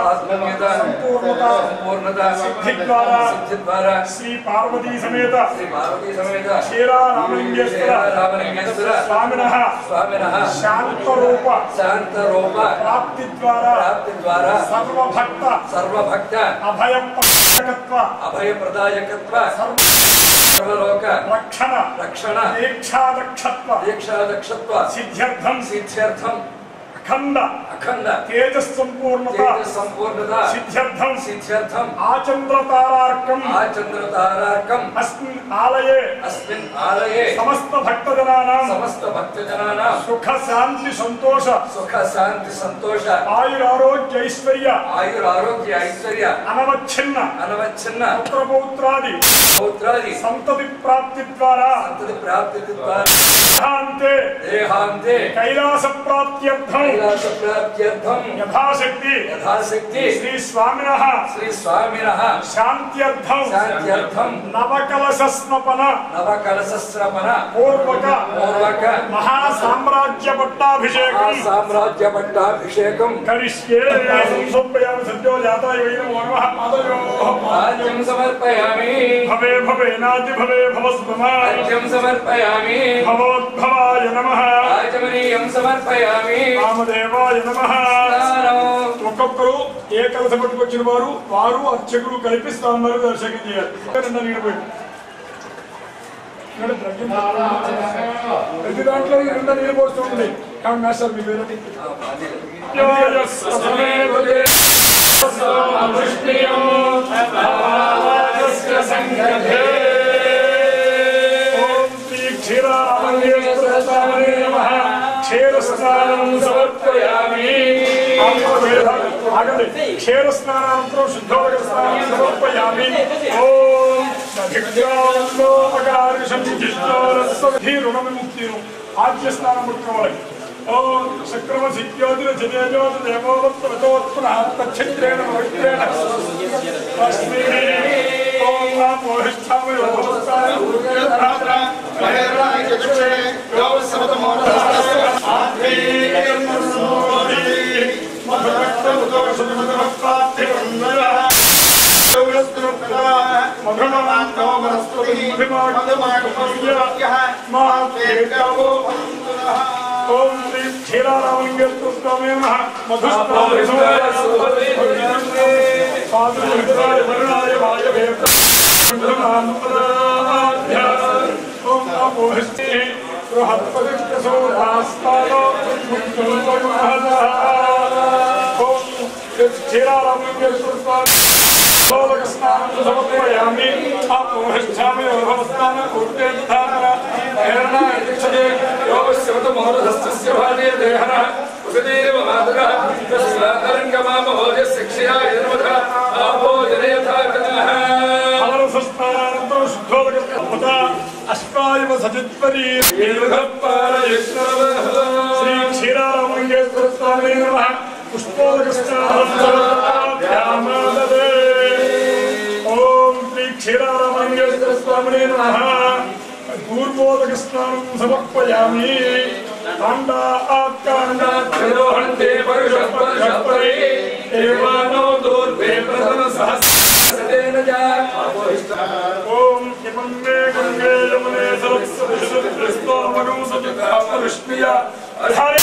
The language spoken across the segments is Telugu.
ఆత్మన్యత సంపూర్ణత సంపూర్ణత సిద్ధి ద్వారా సిద్ధి ద్వారా శ్రీ పార్వతీ సమేత శ్రీ పార్వతీ సమేత శ్రీరామలింగేశ్వర రామలింగేశ్వర స్వామిన స్వామిన శాంతరూప శాంత రూప ప్రాప్తి ద్వారా ప్రాప్తి ద్వారా సర్వభక్త సర్వభక్త అభయపకత్వ అభయ ప్రదాయకత్వ సర్వలోక రక్షణ రక్షణ దీక్షాదక్షత్వ దీక్షా దక్షత్వ సిద్ధ్యర్థం సిద్ధ్యర్థం అఖండ అఖండ తేజస్ సంపూర్ణత తేజ సంపూర్ణత సిద్ధ్యర్థం సిద్ధ్యర్థం ఆచంద్రతారార్కం ఆచంద్ర తారార్కం అస్మిన్ ఆలయే అస్మిన్ ఆలయే సమస్త భక్తజనానాం సమస్త భక్తజనానాం సుఖ శాంతి సంతోష సుఖ శాంతి సంతోష ఆయురారోగ్య ఐశ్వర్య ఆయుర ఆరోగ్య ఐశ్వర్య అనవచ్ఛిన్న అనవచ్ఛిన్న పుత్రపౌత్రాది పౌత్రాది సంతతి ప్రాప్తి ద్వారా సంతతి ప్రాప్తి ద్వారా దేహాంతే దేహాంతే కైలాస ప్రాప్త్యర్థం కైలాస ప్రాప్త్యర్థం యథాశక్తి యథాశక్తి శ్రీ స్వామిన శ్రీ స్వామినః శాంత్యర్థం శాంత్యర్థం నవకలశ స్నపన నవ కలశస్రమణ పూర్వక పూర్వక మహాసామ్రాజ్య పట్టాభిషేకం సామ్రాజ్య పట్టాభిషేకం కరిష్యే సంపయామి సద్యో జాతాయ వై నమో నమః పాదయో రాజ్యం సమర్పయామి భవే భవే నాది భవే భవస్మమాయ రాజ్యం సమర్పయామి భవోద్భవాయ నమః రాజమనీయం సమర్పయామి రామదేవాయ నమః స్నానం. ఒక్కొక్కరు ఏ కలస పట్టుకొచ్చిన వారు వారు అర్చకులు కలిపి స్థానాలు దర్శనం చేయాలి నిన్న నీళ్ళు పోయి ఇక్కడ ద్రవ్యం ప్రతి దాంట్లో ఈ రెండు నీళ్ళు పోస్తూ ఉంది కానీ మాస్టర్ మీ పేరు ఓం శ్రీ క్షీరామలింగేశ్వర స్వామినే నమః క్షీరస్నానం సమర్పయామి ఆగండి క్షీరస్నానానంతరం శుద్ధోదక స్నానం సమర్పయామి ఓం ధీ రుణ విముక్తిను ఆద్య స్నానం పట్టుకోవాలి ఓం సక్రమ సిద్ధ్యోతిర జదేజోత దేవోవత్వతోత్పున తచ్ఛిద్రేణ పవిత్రేణ తస్మై ఓం నమో హిష్టామయ ఓం శ్రీ క్షీరారామలింగేశ్వర స్వామి ఓం అపోహిస్తే ఓం క్షీరారామలింగేశ్వర స్వామి సోదక స్నానం సమర్పయామి అపోహిష్టామి యోగస్థాన కూర్తేర్థాన ప్రేరణ యక్షతే యోగస్యవత మహోదస్తస్య భాగే దేహన ఉగదేవ మాతరః తస్మాతరంగమామహోజస్య క్షయా యన్మథ ఆపో జనయథా జనః అమరసస్నానంతరం శుద్ధోదక స్నాన అష్టాయవ సచిత్వరీ శ్రీ క్షీరారామలింగేశ్వర స్వామి నమ పుష్పోదక స్నానమాదదే ఓం శ్రీ క్షీరారామలింగేశ్వర స్వామి నమ పూర్వోదక స్నానం సమర్పయామి కాండా ఆకాండా త్రిలోహంతే పరుషః పరుషః పరే దేవానో దూర్వే ప్రథమ సహస్రేణ జా ఓం ఇమం మే గంగే యమునే సరస్వతి శుద్ధస్తో మగం సచిత్తాపరుష్ణియ హరి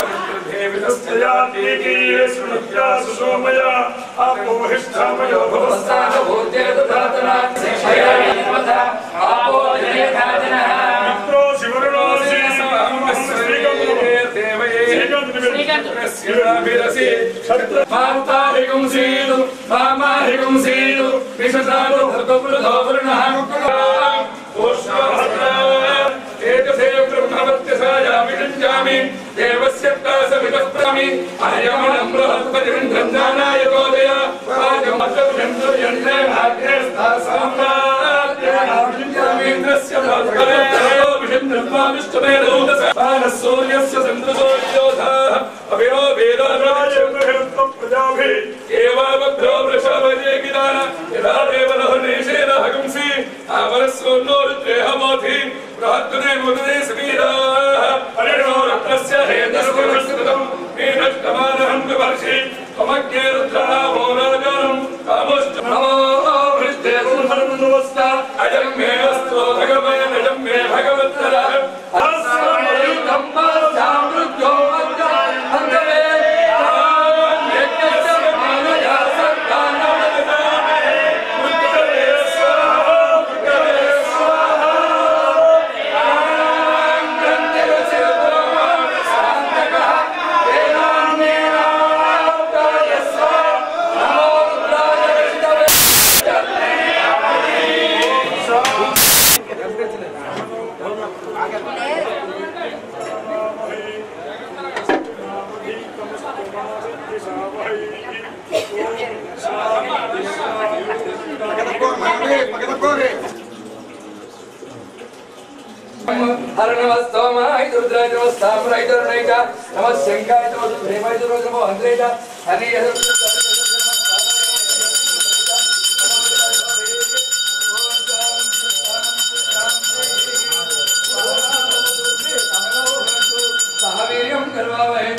సుమయ అపోహిష్టామయో భవస్థాన మిత్రో శివరుణో దేవస్య ప్రాసమితప్రామి అర్యమణం బృహస్పతిం ధనాయ గోదయ రాజమత్యంత్రయంత్రే భాగ్యస్థా సామ్రాజ్యేంద్రస్య భద్రో విష్ణుర్వామిష్టమేదూతసపానः సూర్యస్య చంద్రసూర్యోధాः అభినో వేదారాజ ప్రజాభి ఏవావభ్రో వృషభజే గిదాన యదా దేవనః నేషేన హగం హర నమస్తోమాయ రుద్రాయ నమస్తామరాయ తరుణాయ చ నమ శంకాయ నమ ప్రేమాయ నమ అంద్రేయ చ హరి సహవీర్యం కర్వావహే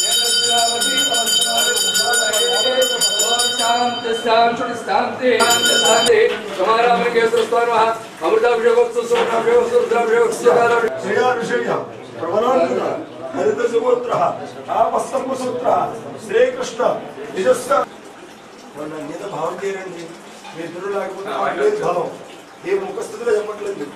శాంతి శాంతి శాంతి శాంతి సమారామ కేశ్వర అమృతాభిషేకోత్సవ సువర్ణాభిషేకోత్సవ రుద్రాభిషేకోత్సవ శ్రేయాభిషేయ ప్రబలాంతుక హరిత సుగోత్ర ఆపస్తంభ సూత్ర శ్రీకృష్ణ నిజస్వ వాళ్ళ అన్యత భావం చేయరండి మీ ఇద్దరు లేకపోతే మాకు లేదు భావం ఏ ముఖస్థితిలో చెప్పట్లేదు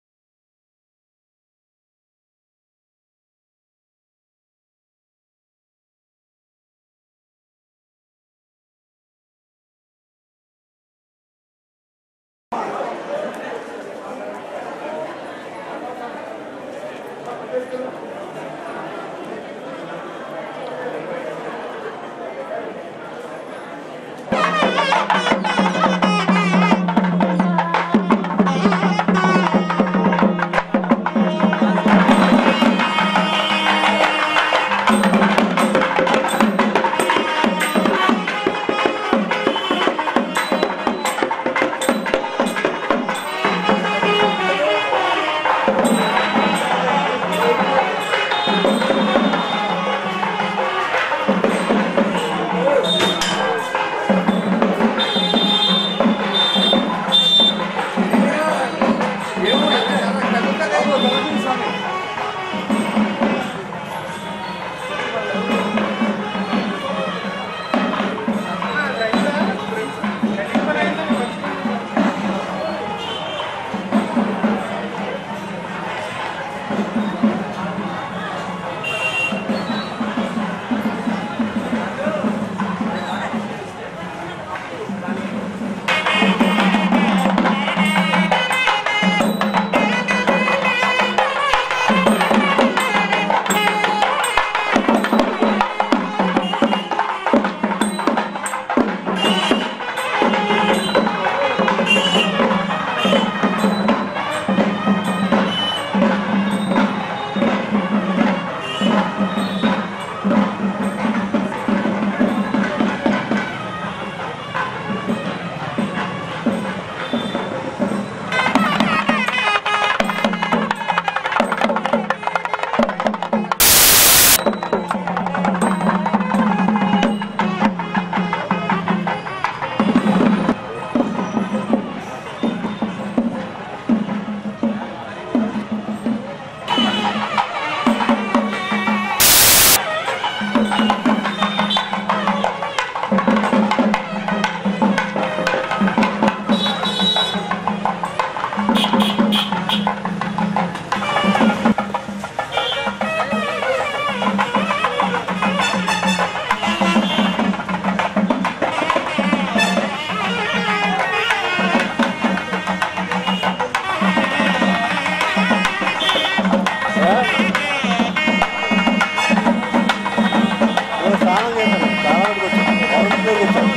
స్నానం చేస్తాను స్నానానికి వచ్చాను ఎవరి దగ్గరికి వచ్చాను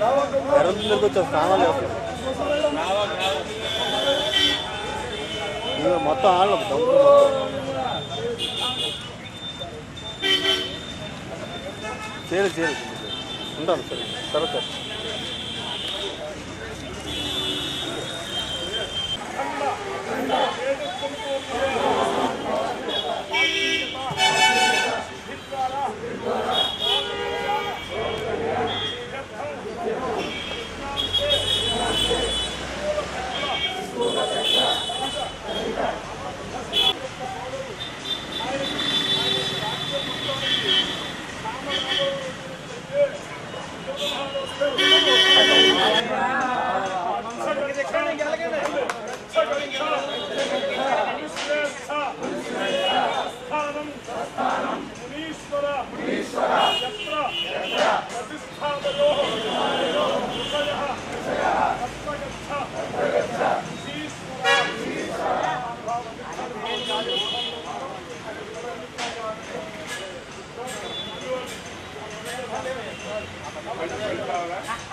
ఎవరి దగ్గరికి వచ్చాను స్నానాలు చేస్తాను ఇదిగో మొత్తం ఆళ్ళు దమ్ములు మొత్తం. చేరు చేరు ఉంటాను సరే సరే సార్ కావాలా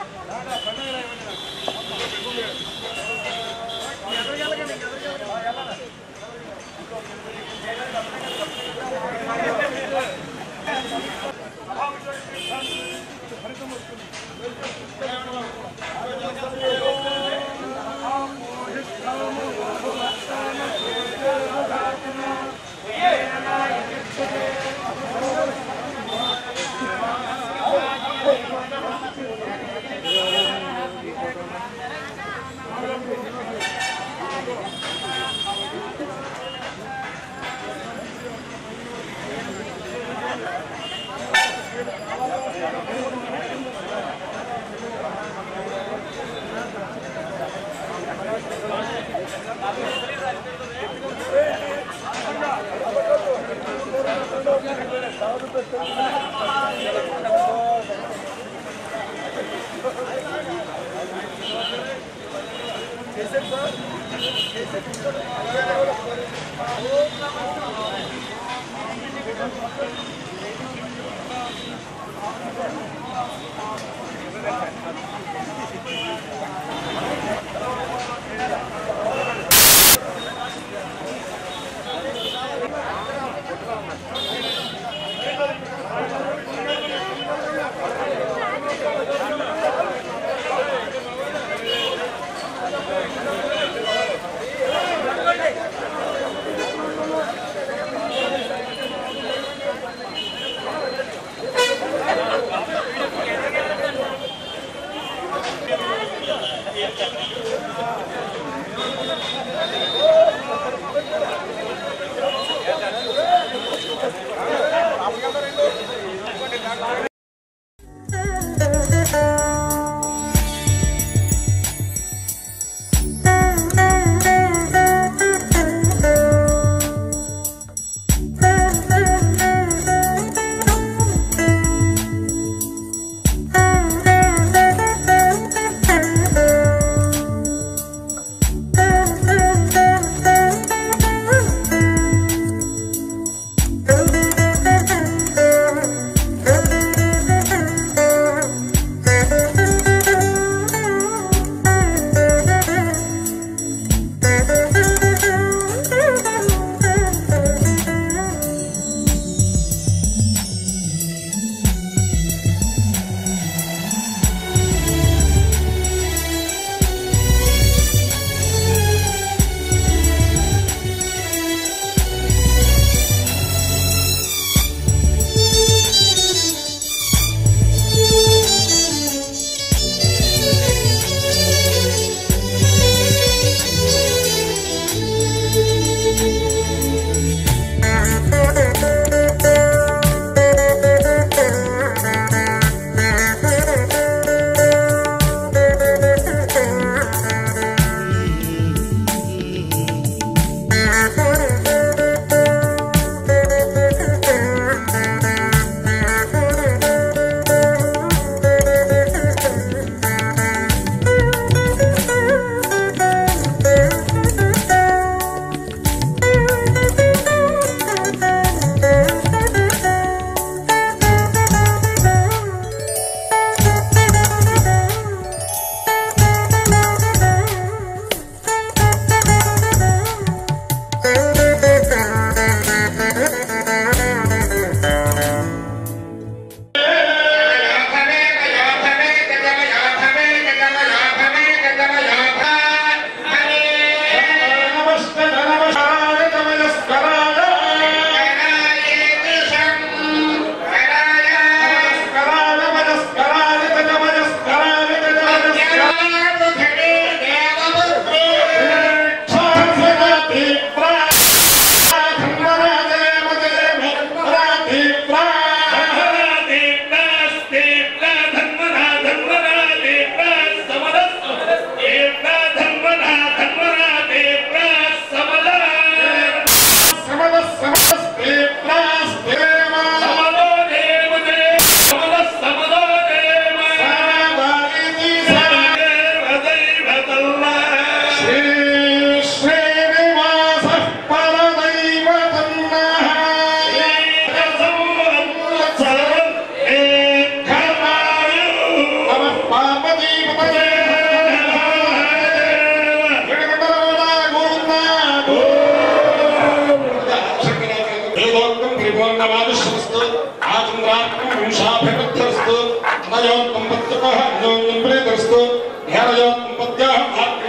పూర్ణమాదిశ్రమస్తు ఆచంద్రాత్మం వింశాభివృద్ధిరస్తు నయోత్తం పత్యపః అన్యోన్యం ప్రీతిరస్తు ధ్యానయోత్తం పత్యాహ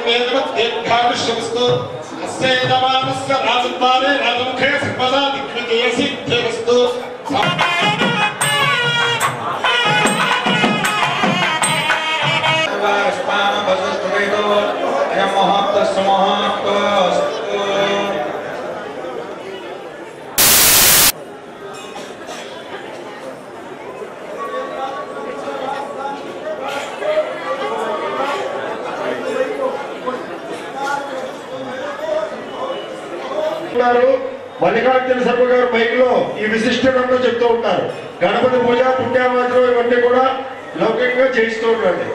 ఆత్మేదవత్యేభ్యావిశ్రమస్తు అస్యేజమానస్య రాజద్వారే రాజముఖే సర్వదా దిగ్విజయసిద్ధిరస్తు ఉంటారు మల్లికార్జున శర్మ గారు మైక్ లో ఈ విశిష్టడంలో చెప్తూ ఉంటారు గణపతి పూజ పుణ్యామాత్రం ఇవన్నీ కూడా లౌకికంగా చేయిస్తూ ఉండండి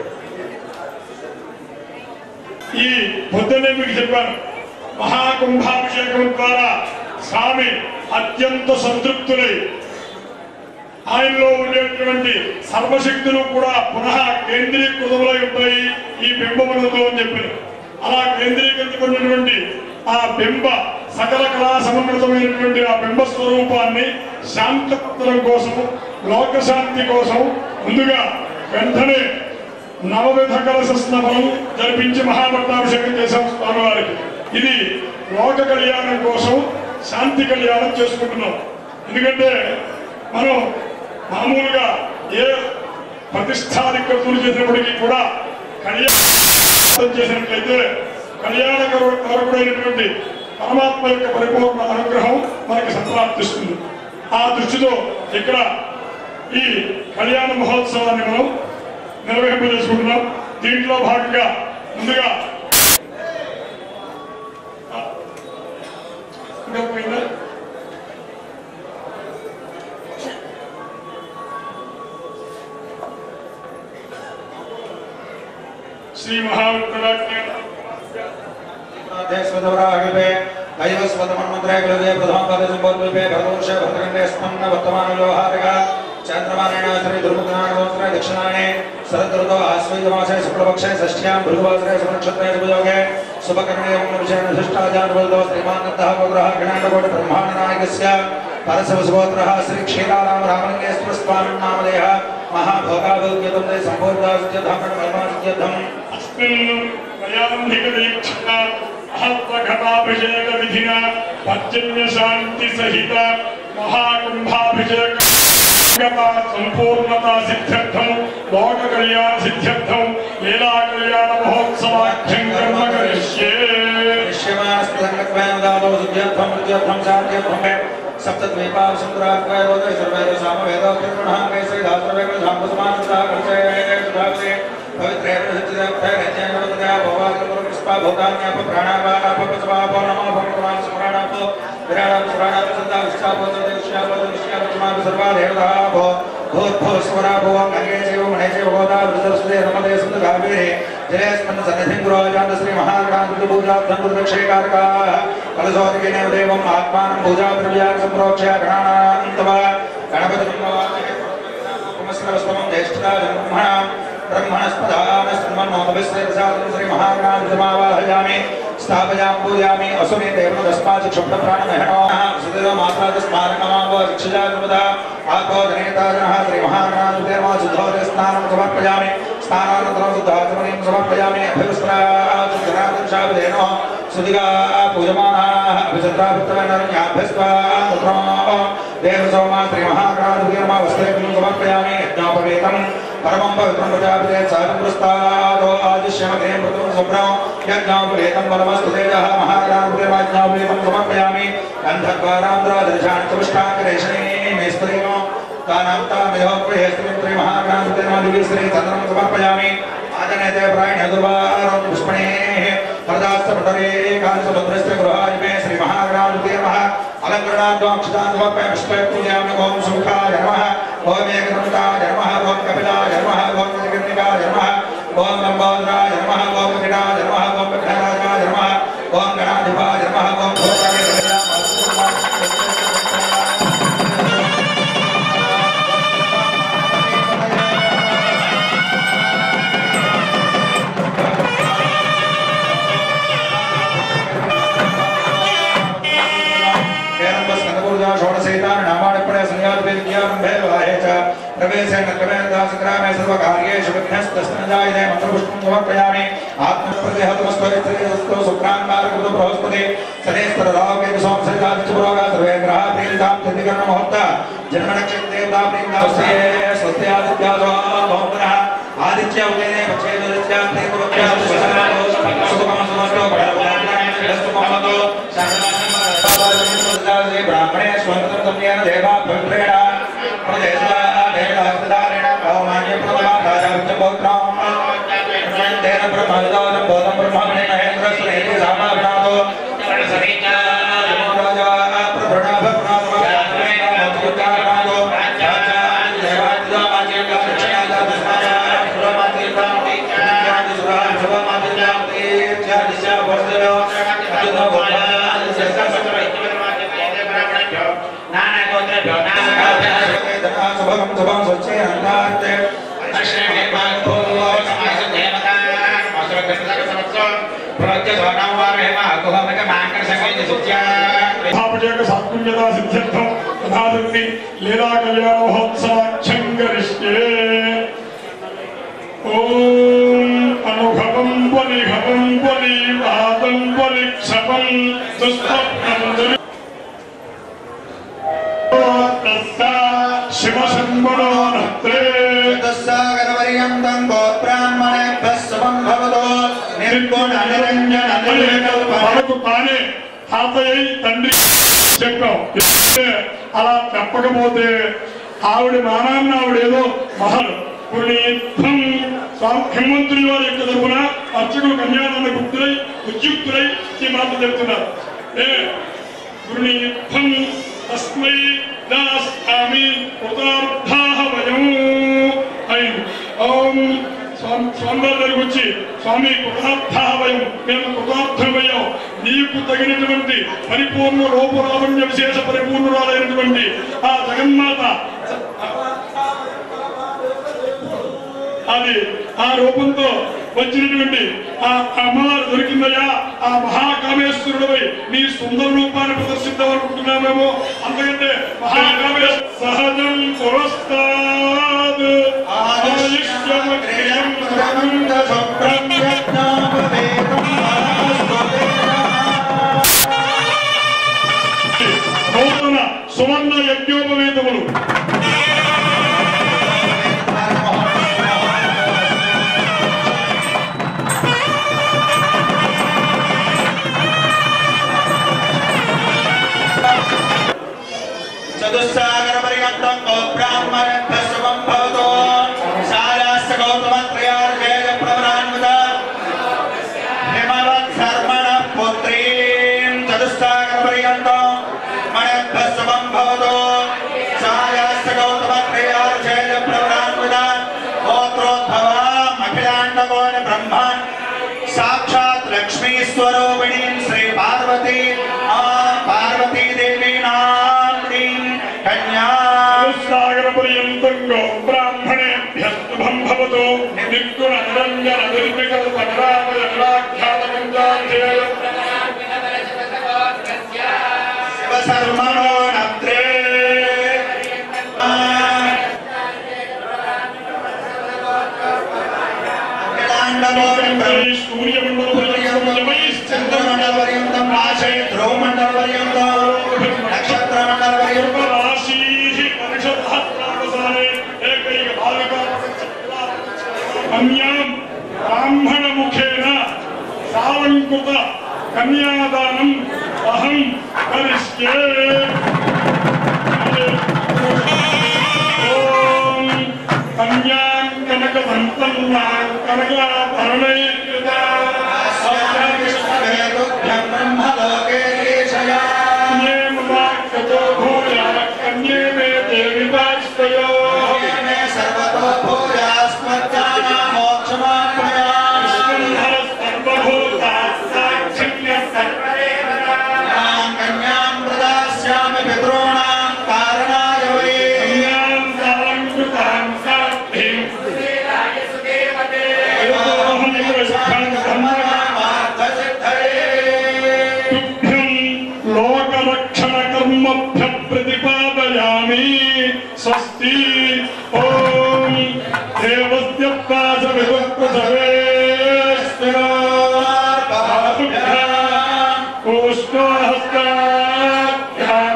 ఈ పొద్దున్నే మీకు చెప్పాను మహాకుంభాభిషేకం ద్వారా స్వామి అత్యంత సంతృప్తులై ఆయనలో ఉండేటువంటి సర్వశక్తులు కూడా పునః కేంద్రీకృతములై ఉంటాయి ఈ బింబములతో అని చెప్పి అలా కేంద్రీకరించుకున్నటువంటి ఆ బింబ సకల కళా సమన్వితమైనటువంటి ఆ బింబ స్వరూపాన్ని శాంతపరచడం కోసం లోకశాంతి కోసం ముందుగా వెంటనే నవవిధ కలశ స్నానం జరిపించి మహాపట్టాభిషేకం చేశాం స్వామివారికి ఇది లోక కళ్యాణం కోసం శాంతి కళ్యాణం చేసుకుంటున్నాం ఎందుకంటే మనం మామూలుగా ఏ ప్రతిష్టాధికృతులు చేసినప్పటికీ కూడా కళ్యాణం చేసినట్లయితే కళ్యాణ కరకుడైనటువంటి పరమాత్మ యొక్క పరిపూర్ణ అనుగ్రహం మనకి సంప్రాప్తిస్తుంది ఆ దృష్టితో ఇక్కడ ఈ కళ్యాణ మహోత్సవాన్ని మనం నిర్వహింపజేసుకుంటున్నాం దీంట్లో భాగంగా ముందుగా ఇంకా పోయిందా? శ్రీ మహావిద్యాలయ దేశవరాగిపే దైవస్వతమన్మంత్రే కలుగే ప్రథమ పద సంబోధిపే భరతవర్ష భద్రకండే స్పంద వర్తమాన వ్యవహారిక చంద్రమానేణ శ్రీ దుర్ముఖనానోత్రే దక్షిణాయనే శరదృతో ఆశ్వయుజమాసే శుక్లపక్షే షష్ఠ్యాం భృగువాసరే శుభనక్షత్రే శుభయోగే శుభకర్ణే విషయం విశిష్టాచార్యవృతో శ్రీమాన్నతః పౌరः గణాండకోటి బ్రహ్మాండ నాయకస్య పరశివసుగోత్రः శ్రీ క్షీరారామ రామలింగేశ్వర స్వామి నామధేయ మహాభోగాభోగ్యతం సంపూర్ణాసిద్ధ్యధం అస్మిన్ ప్రయాంధిక దీక్షిత మహత్వఘటాభిషేక విధిన పర్జన్య శాంతి సహిత మహాకుంభాభిషేక సంపూర్ణత సిద్ధ్యర్థం లోక కళ్యాణ సిద్ధ్యర్థం లీలా కళ్యాణ మహోత్సవాఖ్యం కర్మ కరిష్యే శ్రీ మహాగణాధిపతి పూజా ధనుర్దక్షేకారకా కలశోదకేన దేవం ఆత్మానం పూజా ద్రవ్యాన్ని సంప్రోక్ష్య గణానాంతవ గణపతి పుమస్కరస్తమం జ్యేష్ఠరాజ బ్రహ్మణ బ్రహ్మణస్పదాన శ్రీమన్నోతవిశ్రేతసాదం శ్రీ మహాగణాధిపతిమావాహయామి స్థాపయాం పూజయామి అసుమే దేవతస్మాత్ క్షుభ్ర ప్రాణమహణో సుదేవ మాతాద స్మారకమావ రిక్షజాగృత ఆత్మోదనేతాజనః శ్రీ మహాగణాధిపతిర్మా శుద్ధోదయ స్నానం సమర్పయామి స్నానానంతరం శుద్ధాచమనీయం సమర్పయామి అభివస్త్రాజనాదం శాబదేనో సుదిగా పూజమానాः అభిచంద్రాభిత్తమనరణ్యాభ్యస్వా దేవసోమా శ్రీ మహాగణాధిపతిర్మా వస్త్రేకం సమర్పయామి యజ్ఞోపవేతం పరమం పవిత్రం ప్రజాపతే సాధుపురస్తాదో ఆదిశ్యమతే మృతం శుభ్రం యజ్ఞోపవేతం పరమస్తు తేజः మహాగణాధిపతిర్మాజ్ఞోపవేతం సమర్పయామి గంధద్వారాంధ్రాదర్శాన్ చతుష్టాంగరేషణే మేస్త్రీమో కానాంతామయోప్రయేస్త్రీ మహాగణాధిపతిర్మాదివి శ్రీ చంద్రం సమర్పయామి ఆజనేతే ప్రాయణ దుర్వారం పుష్పణే వరదాస్తపటరే కాంసభద్రస్య గృహాయ మే శ్రీ మహాగణాధిపతిర్మః అలంకరణాద్వాక్షితాన్ సమర్పయ పుష్పే పూజయామి ఓం సుఖాయ నమః ఓం ఏకదంతాయ నమః ఓం కపిలాయ నమః ఓం జగన్నికాయ నమః ఓం లంబోదరాయ నమః ఓం వికటాయ నమః ఓం విఘ్నరాజాయ నమః ఓం గణాధిపాయ నమః ఓం భోగాయ प्रवेशेन क्रमेण दासग्रामे सर्वकार्येषु विघ्नस्तस्मजायते मन्त्रपुष्पं समर्पयामि आत्मप्रतिहतमस्त्वरित्रियस्तु शुक्रान्मार्गकृतो बृहस्पति शनेश्वररावे सोमसरितादित्यपुरोगा सर्वे ग्रहा प्रीतां तिथिकर्णमुहूर्त जन्मनक्षत्रदेवता प्रीतास्ये स्वस्त्यादित्यादो बहुपुनः आदित्य उदयने पक्षे दुरित्या प्रीतवत्या सुखमं समस्तो भगवतो ब्राह्मणे स्वन्तं तम्येन देवा पवित्रेण प्रदेशा देवता हस्तधारेण भवमान्य प्रथमा राजा पौत्रम् तेन ब्रह्मविदानं बोधं ब्रह्मणे महेन्द्र सुरेति सामाभिनाथो सरीचा राजा प्रभृणा भग्नाथो శుభం శుభం స్వచ్ఛే అంతాత్ భావజేక సాత్పుణ్యతా సిద్ధ్యర్థం తథాదుర్ని లీలా కళ్యాణ మహోత్సవాఖ్యం గరిష్టే ఓం అనుభవం బలిఘవం బలి వాదం బలి క్షపం దుస్వప్నం దురి శివ శర్మణో నత్రే సాగరపర్యంతం గోబ్రాహ్మణేభ్యः శుభం భవతో నిర్గుణ నిరంజన నిర్వికల్ప మనకు తానే తాతయ్య తండ్రి చెప్పాం అంటే అలా చెప్పకపోతే ఆవిడ మానాన్న ఆవిడ ఏదో మహల్ పునీత్వం హేమంతుని వారి యొక్క తరపున అర్చకులు కన్యాదాన గుప్తులై ఉద్యుక్తులై ఈ మాట చెప్తున్నారు ఏ పునీత్వం తస్మై దాస్యామి కృతార్థాః వయం అయింది ఓం స్వామి స్వామివారి దగ్గరికి వచ్చి స్వామి కృతార్థావయం మేము కృతార్థమయ్యాం నీకు తగినటువంటి పరిపూర్ణ రూపరావణ్య విశేష పరిపూర్ణురాలైనటువంటి ఆ జగన్మాత అది ఆ రూపంతో వచ్చినటువంటి ఆ అమ్మవారు దొరికిందయ్యా ఆ మహాకామేశ్వరుడిపై నీ సుందర రూపాన్ని ప్రదర్శిద్దామనుకుంటున్నామేమో అందుకంటే మహాకామేశ్వర సహజం పురస్తాద్ ఆయుష్యమగ్రియం నూతన సువర్ణ యజ్ఞోపవేతములు చతుస్సాగర పర్యంతం గోబ్రాహ్మణేభ్యः శుభం భవతో శాలాస్త గౌతమత్రయార్జేయ ప్రవరాన్విత హిమవత్సర్మణ పుత్రీం చతుస్సాగర పర్యంతం మణేభ్యः శుభం భవతో శాలాస్త గౌతమత్రయార్జేయ ప్రవరాన్విత గోత్రోద్భవ అఖిలాండకోణ బ్రహ్మాండ సాక్షాత్ లక్ష్మీ స్వరూపిణీం శ్రీ పార్వతీ ఆ పార్వతీ దేవీ నామ్నీం కన్యా సాగర పర్యంతం గో బ్రాహ్మణేభ్యస్తుభం భవతు నిర్గుణ నిరంజన నిర్వికల్ప నిరామయ నిరాఖ్యాత పంచాధ్యేయ శివ శర్మణో నత్రే అఖిలాండకోణ బ్రహ్మ సూర్యమండల పర్యంతం చంద్రమండల పర్యంతం రాశే ధ్రువమండల పర్యంతం నక్షత్రమండల పర్యంతం రాశీ పరిషద్ధాత్మావసానే ఏకైక బాలికా కన్యాం బ్రాహ్మణ ముఖేన సాలంకృత కన్యాదానం అహం కరిష్యే ఓం కన్యాం కనక సంపన్నాం కనకాభరణై వేదుభ్యం బ్రహ్మలోకే ఈశయా కన్యే మమాక్షతో భూయా కన్యే మే దేవి వాస్తయో మే సర్వతో భూయాస్మజ్ఞానా మోక్షమాప్నుయాత్ తాం కన్యాం ప్రదాస్యామి పితॄణాం కారణాయ వై లోకరక్షణ కర్మభ్య ప్రతిపాదయామి స్వస్తి ఓం దేవస్య పాశ విభక్తసవే ఉష్ణోహస్తాభ్యాం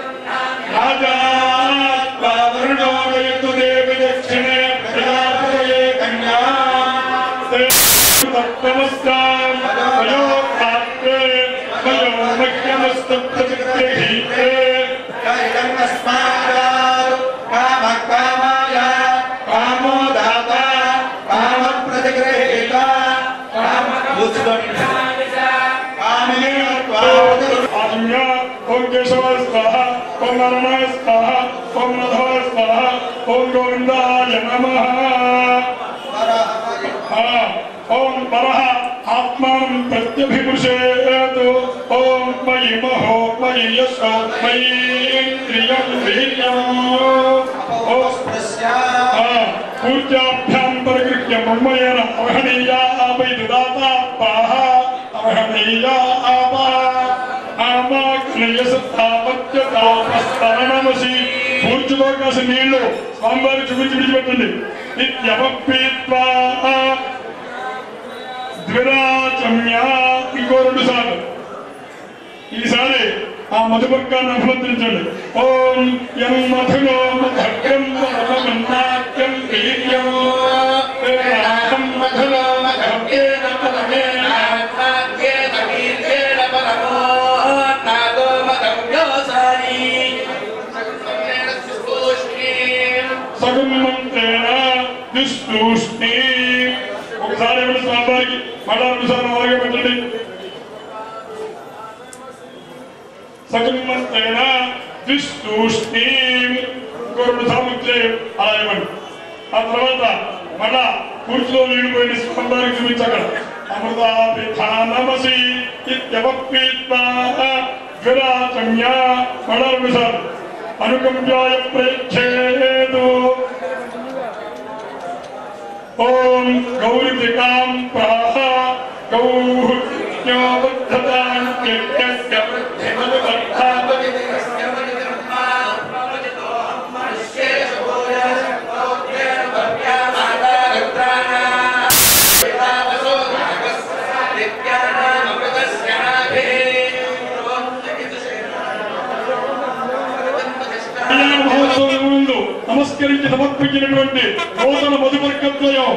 రాజాత్మవరుణోదయతు దేవి దక్షిణే ప్రజాపతయే కన్యా తత్వమస్తాం వయో పాత్రే వయో మహ్యమస్తు ప్రతిగృహీతే కామో దాత కామ ప్రతిగ్రహీత కామే ఆజ్ఞ ఓం కేశవాయ స్వాహ ఓం నరమాయ స్వాహ ఓం మధవాయ స్వాహ ఓం గోవిందాయ నమః ఆ, ఓం పరః ఆత్మానం ప్రత్యభిపుషేతు ఓం మయి మహో మయి యశో మయి ఇంద్రియం వీర్యం ఓం పూజ్యాభ్యాం పరిగృహ్య మమ్మయేన అవహనీయా ఆపై దదాతా పాహ అవహనీయా ఆపా ఆమాగ్నేయసత్తాపత్యతాపస్తరణమసి పూర్తిలో కాసి నీళ్లు స్వామివారి చూపించి విడిచిపెట్టండి నిత్యపీత్వా ద్విరాచమ్య ఇంకో రెండు సార్లు ఈసారి ఆ మధుపర్కాన్ని అభిమంత్రించండి ఓం యం మధులో మధురం మధుమన్నాట్యం వీర్యం రాహం మధులో మధుర్యేణ పరమేణ సగుమంత్రేణ దుస్తూష్ణి ఒకసారి ఎవరి స్వామివారికి మళ్ళా రెండు సార్లు అలాగే పెట్టండి సగుమంత్రేణ దుస్తూష్ణి ఇంకో రెండు సార్లు ఇట్లే అలా ఇవ్వండి ఆ తర్వాత మళ్ళా కూర్చులో నీళ్లు పోయిన స్వామివారికి చూపించక్కడ అమృతాభిధానమసి ఇత్యవపీత్వా విరాచమ్య మళ్ళా రెండు సార్లు అనుకంప్యాయ ప్రేక్షేదు ఓం గౌరికాం ప్రాహ గౌహ్యోబద్ధతాం కళ్యాణ మహోత్సవం ముందు నమస్కరించి సమర్పించినటువంటి నూతన మధుపర్కద్వయం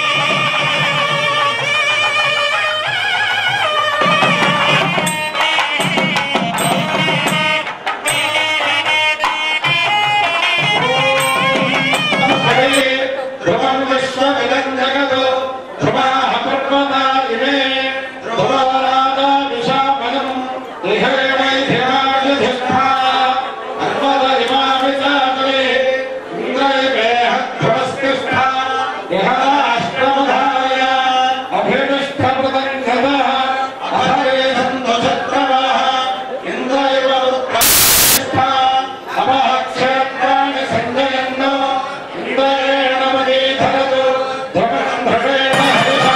ధ్రువం విశ్వమిదం జగదో ధ్రువాః పర్వతా ఇమే ధ్రువరాజా విశాపనం దేహేమైధిరాజధిష్ఠా అర్వద ఇమామితామలే ఇంద్రయమేహ ధ్రువస్తిష్ఠా దేహాష్టమధాయ అభినిష్ఠమృతం గదా అహరే సంతోషత్రవాః ఇంద్రయవ ఉత్ప్రతిష్ఠా అమః క్షేత్రాణి సంజయన్నో ఇంద్రేణ మదీధరతు ధ్రువం ధ్రువేణ హరిషా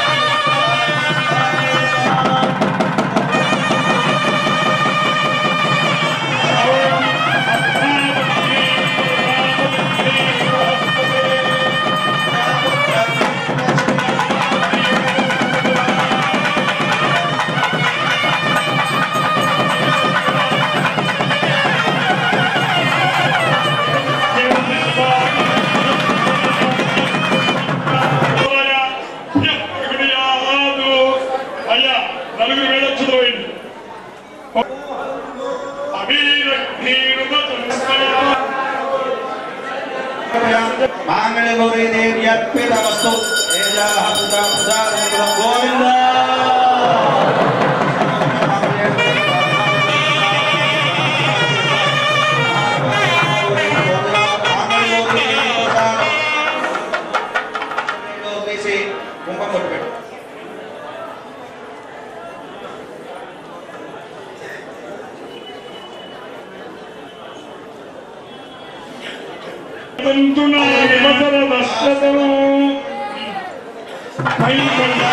అయ్యా నలుగురు వేలొచ్చుతో పోయింది మాంగళగౌరీ దేవి అర్పితమస్తు తేజాః పూజా ప్రసాదం గోవింద కుంకుమ కొట్టు పెట్టు తంతునా విమసర దశరథం పైకొల్లా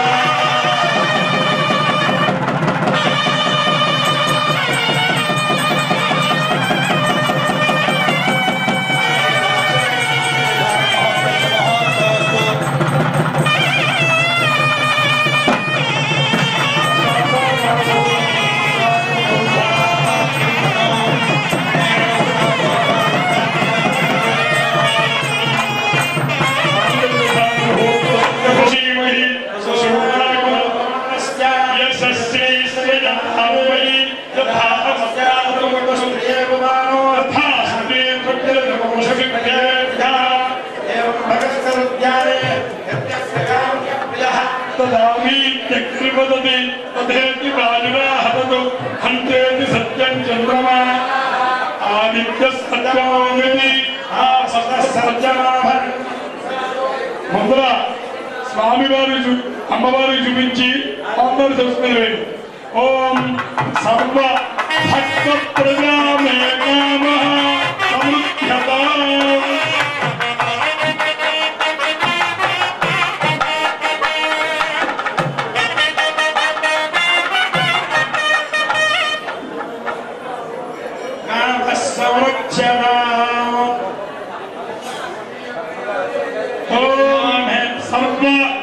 తదామీత్యగ్నిపదతి తథేతి బాలినా హతతు హంతేతి సత్యం చంద్రమా ఆదిత్య సత్యమోమితి ఆ సత్యమాభ మంత్ర స్వామివారి చూ- అమ్మవారికి చూపించి అందరు తెలుసుకుని ఓం సర్వ భక్త ప్రజామే కామ సమృద్ధ్యత కామ సంరక్షణ ఓం సర్వ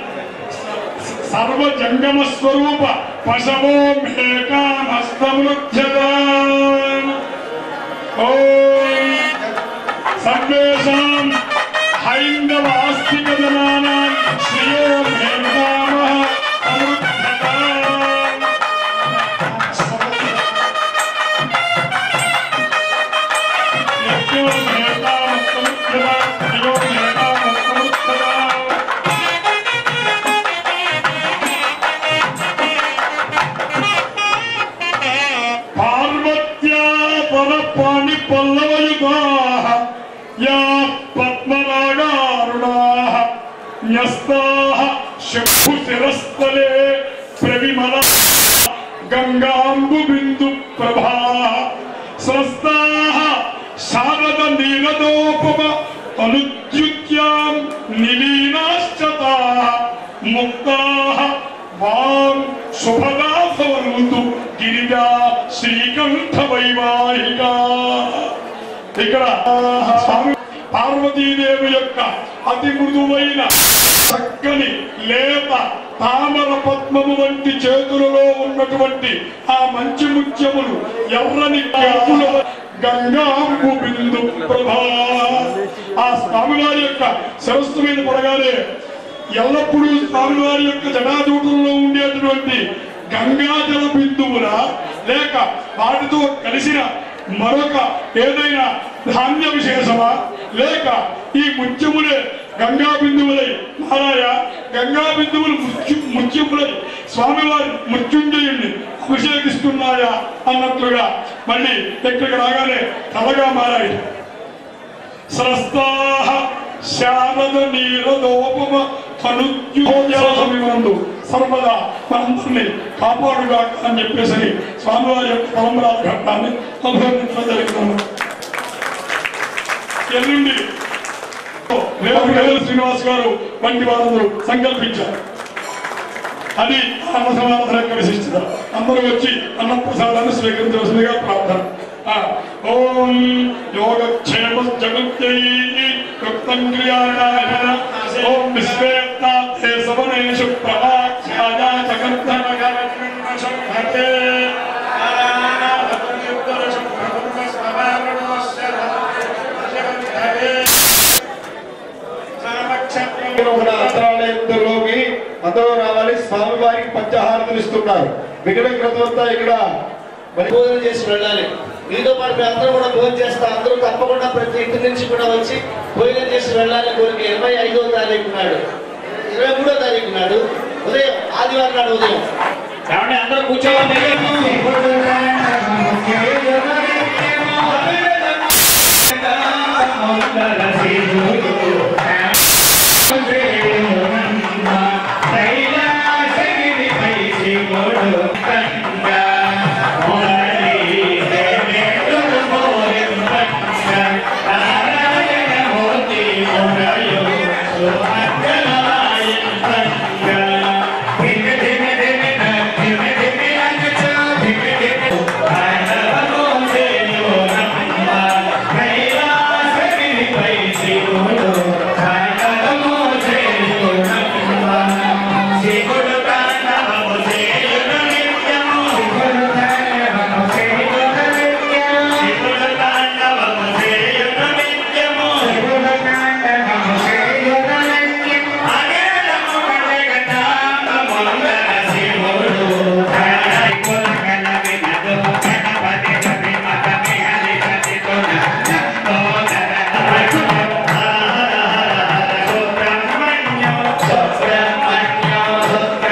సర్వజంగమ స్వరూప పశవో మేకామస్తమృధ్యత ఓం సర్వేషాం హైందవ ఆస్తిక జనానాం శ్రియో మేకామ సమృద్ధత యజ్ఞో మేకామ సమృద్ధత శ్రియో మేకామ సమృద్ధత పార్వత్యా పరపాణి పల్లవయుగాః యా పద్మరాగారుణాః న్యస్తాః శంభుశిరస్థలే ప్రవిమల గంగాంబు బిందు ప్రభా స్రస్తాః శారద నీరదోపమ అనుద్యుత్యాం నిలీనాశ్చ తాః ముక్తాః వాం శుభదాసవరుతు గిరిజా శ్రీకంఠ వైవాహిక ఇక్కడ స్వామి పార్వతీదేవి యొక్క అతి మృదువైన చక్కని లేత తామర పద్మము వంటి చేతులలో ఉన్నటువంటి ఆ మంచి ముత్యములు ఎర్రని కప్పుల గంగాంబు బిందు ప్రభా ఆ స్వామివారి యొక్క శిరస్సు మీద పడగానే ఎల్లప్పుడూ స్వామివారి యొక్క జటాజూటంలో ఉండేటువంటి గంగాజల బిందువుల లేక వాటితో కలిసిన మరొక ఏదైనా ధాన్య విశేషమా లేక ఈ ముత్యములే గంగా బిందువులై మహారాయ గంగా బిందువులు ముత్యు ముత్యములై స్వామివారి మృత్యుంజయుణ్ణి అభిషేకిస్తున్నాయా అన్నట్లుగా మళ్ళీ ఇక్కడికి రాగానే తలగా మారాయి స్రస్తాః శారద నీరదోపమ అనుద్యోజలసమిమందు సర్వదా మనందరినీ కాపాడుగా అని చెప్పేసి స్వామివారి యొక్క పరంపరాల ఘట్టాన్ని అభివర్ణించడం జరిగినాను ఎల్లుండి రేపు రేలు శ్రీనివాస్ గారు వంటి వారందరూ సంకల్పించారు అది అన్న సమాధాన యొక్క విశిష్టత అందరూ వచ్చి అన్న ప్రసాదాన్ని స్వీకరించవలసిందిగా ప్రార్థన ఆ, ఓం యోగక్షేమ జగత్యై కృతం క్రియాకాయ ఓం విశ్వేత్తార్థే సవనేషు ప్రభాఖ్యాయ జగద్ధన సంహతే మన అంతరాలయంలోకి అందరూ రావాలి స్వామి వారికి పంచహారతులు ఇస్తున్నారు మిగిలిన క్రతువంతా ఇక్కడ మరి భోజనం చేసి వెళ్ళాలి మీతో పాటు మేము అందరూ కూడా భోజనం చేస్తాం అందరూ తప్పకుండా ప్రతి ఇంటి నుంచి కూడా వచ్చి భోజనం చేసి వెళ్ళాలి కోరిక ఇరవై ఐదో తారీఖు నాడు ఇరవై మూడో తారీఖు నాడు ఉదయం ఆదివారం నాడు ఉదయం అందరూ కూర్చోవాలి సుబ్రహ్మణ్యం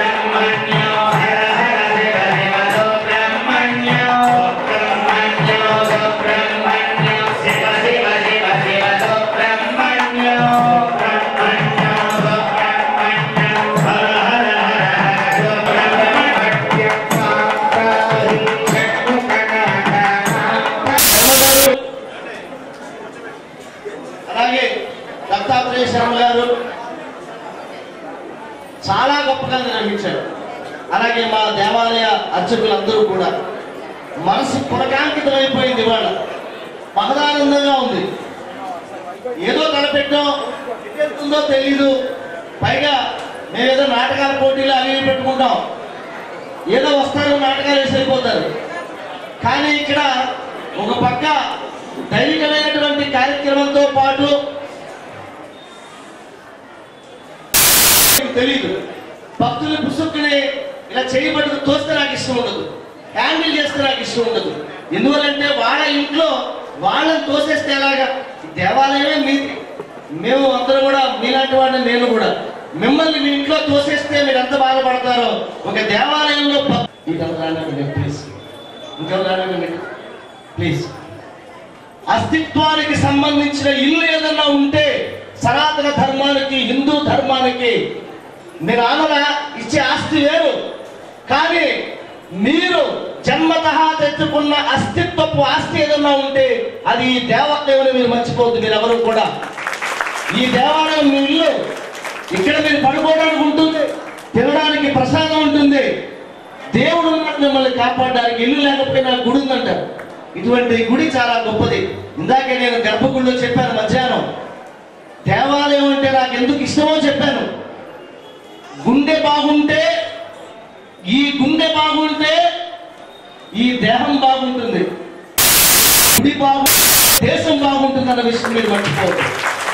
చాలా గొప్పగా నిర్వహించారు అలాగే మా దేవాలయ అర్చకులందరూ కూడా మనసు పులకాంకితం అయిపోయింది ఇవాళ మహదానందంగా ఉంది ఏదో తలపెట్టాం ఎటుందో తెలీదు పైగా మేమేదో నాటకాల పోటీలు అవి ఇవి పెట్టుకుంటాం ఏదో వస్తారు నాటకాలు వేసి వెళ్ళిపోతారు కానీ ఇక్కడ ఒక పక్క దైవికమైనటువంటి కార్యక్రమంతో పాటు మీకు తెలియదు భక్తులు పుసుక్కుని ఇలా చేయబడి తోస్తే నాకు ఇష్టం ఉండదు హ్యాండిల్ చేస్తే నాకు ఇష్టం ఉండదు ఎందువల్లంటే వాళ్ళ ఇంట్లో వాళ్ళని తోసేస్తే ఎలాగా ఈ దేవాలయమే మీది మేము అందరం కూడా మీలాంటి వాడిని నేను కూడా మిమ్మల్ని మీ ఇంట్లో తోసేస్తే మీరు ఎంత బాధపడతారో ఒక దేవాలయంలో భక్- ఇంకెవరు రానివ్వండి, ప్లీజ్ ఇంకెవరు రానివ్వండి, ప్లీజ్ అస్తిత్వానికి సంబంధించిన ఇల్లు ఏదన్నా ఉంటే సనాతన ధర్మానికి హిందూ ధర్మానికి మీ నాన్నల ఇచ్చే ఆస్తి వేరు కానీ మీరు జన్మత తెచ్చుకున్న అస్తిత్వపు ఆస్తి ఏదన్నా ఉంటే అది ఈ దేవాలయం మీరు మర్చిపోవద్దు మీరు ఎవరు కూడా ఈ దేవాలయం మీ ఇల్లు ఇక్కడ మీరు పడుకోవడానికి ఉంటుంది తినడానికి ప్రసాదం ఉంటుంది దేవుడు ఉన్నాడు మిమ్మల్ని కాపాడడానికి ఇల్లు లేకపోయినా గుడి ఉందంటారు ఇటువంటి గుడి చాలా గొప్పది ఇందాకే నేను గర్భగుడిలో చెప్పాను మధ్యాహ్నం దేవాలయం అంటే నాకు ఎందుకు ఇష్టమో చెప్పాను గుండె బాగుంటే ఈ గుండె బాగుంటే ఈ దేహం బాగుంటుంది గుడి బాగు దేశం బాగుంటుంది అన్న విషయం మీరు మర్చిపోవద్దు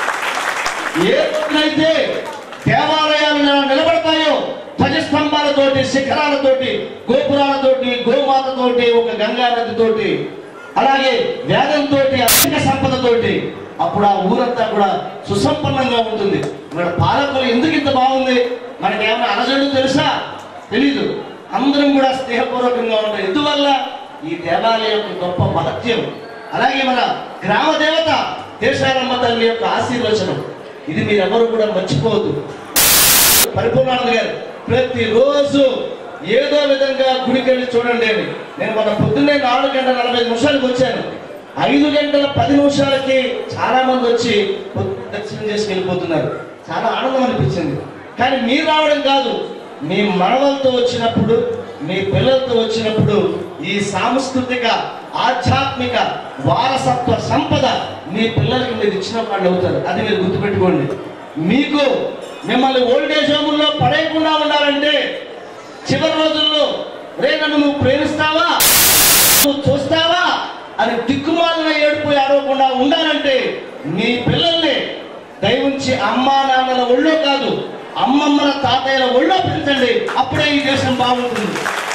ఏ రోజునైతే దేవాలయాలు ఎలా నిలబడతాయో ధ్వజస్తంభాలతోటి శిఖరాలతోటి గోపురాలతోటి గోమాతతోటి ఒక గంగా నదితోటి అలాగే వేదంతో అధిక సంపదతోటి అప్పుడు ఆ ఊరంతా కూడా సుసంపన్నంగా ఉంటుంది ఇక్కడ పాలకులు ఎందుకు ఇంత బాగుంది మనకి ఏమైనా అలజడు తెలుసా తెలీదు అందరం కూడా స్నేహపూర్వకంగా ఉంటాం ఎందువల్ల ఈ దేవాలయం యొక్క గొప్ప మహత్యం అలాగే మన గ్రామ దేవత దేశారమ్మ తల్లి యొక్క ఆశీర్వచనం ఇది మీరెవరు కూడా మర్చిపోవద్దు పరిపూర్ణానంద గారు ప్రతిరోజు ఏదో విధంగా గుడికి వెళ్ళి చూడండి అని నేను మన పొద్దున్నే నాలుగు గంటల నలభై ఐదు నిమిషాలకు వచ్చాను ఐదు గంటల పది నిమిషాలకి చాలా మంది వచ్చి పొద్దున్న దర్శనం చేసి వెళ్ళిపోతున్నారు చాలా ఆనందం అనిపించింది కానీ మీరు రావడం కాదు మీ మనవలతో వచ్చినప్పుడు మీ పిల్లలతో వచ్చినప్పుడు ఈ సాంస్కృతిక ఆధ్యాత్మిక వారసత్వ సంపద మీ పిల్లలకి మీరు ఇచ్చిన వాళ్ళు అవుతారు అది మీరు గుర్తుపెట్టుకోండి మీకు మిమ్మల్ని ఓల్డేజ్ హోముల్లో పడేయకుండా ఉండాలంటే చివరి రోజుల్లో రే నన్ను నువ్వు ప్రేమిస్తావా నువ్వు చూస్తావా అని దిక్కుమాలిన ఏడుపు ఆడవకుండా ఉండాలంటే మీ పిల్లల్ని దయవుంచి అమ్మా నాన్నల ఒళ్ళో కాదు అమ్మమ్మల తాతయ్యల ఒళ్ళో పెంచండి అప్పుడే ఈ దేశం బాగుంటుంది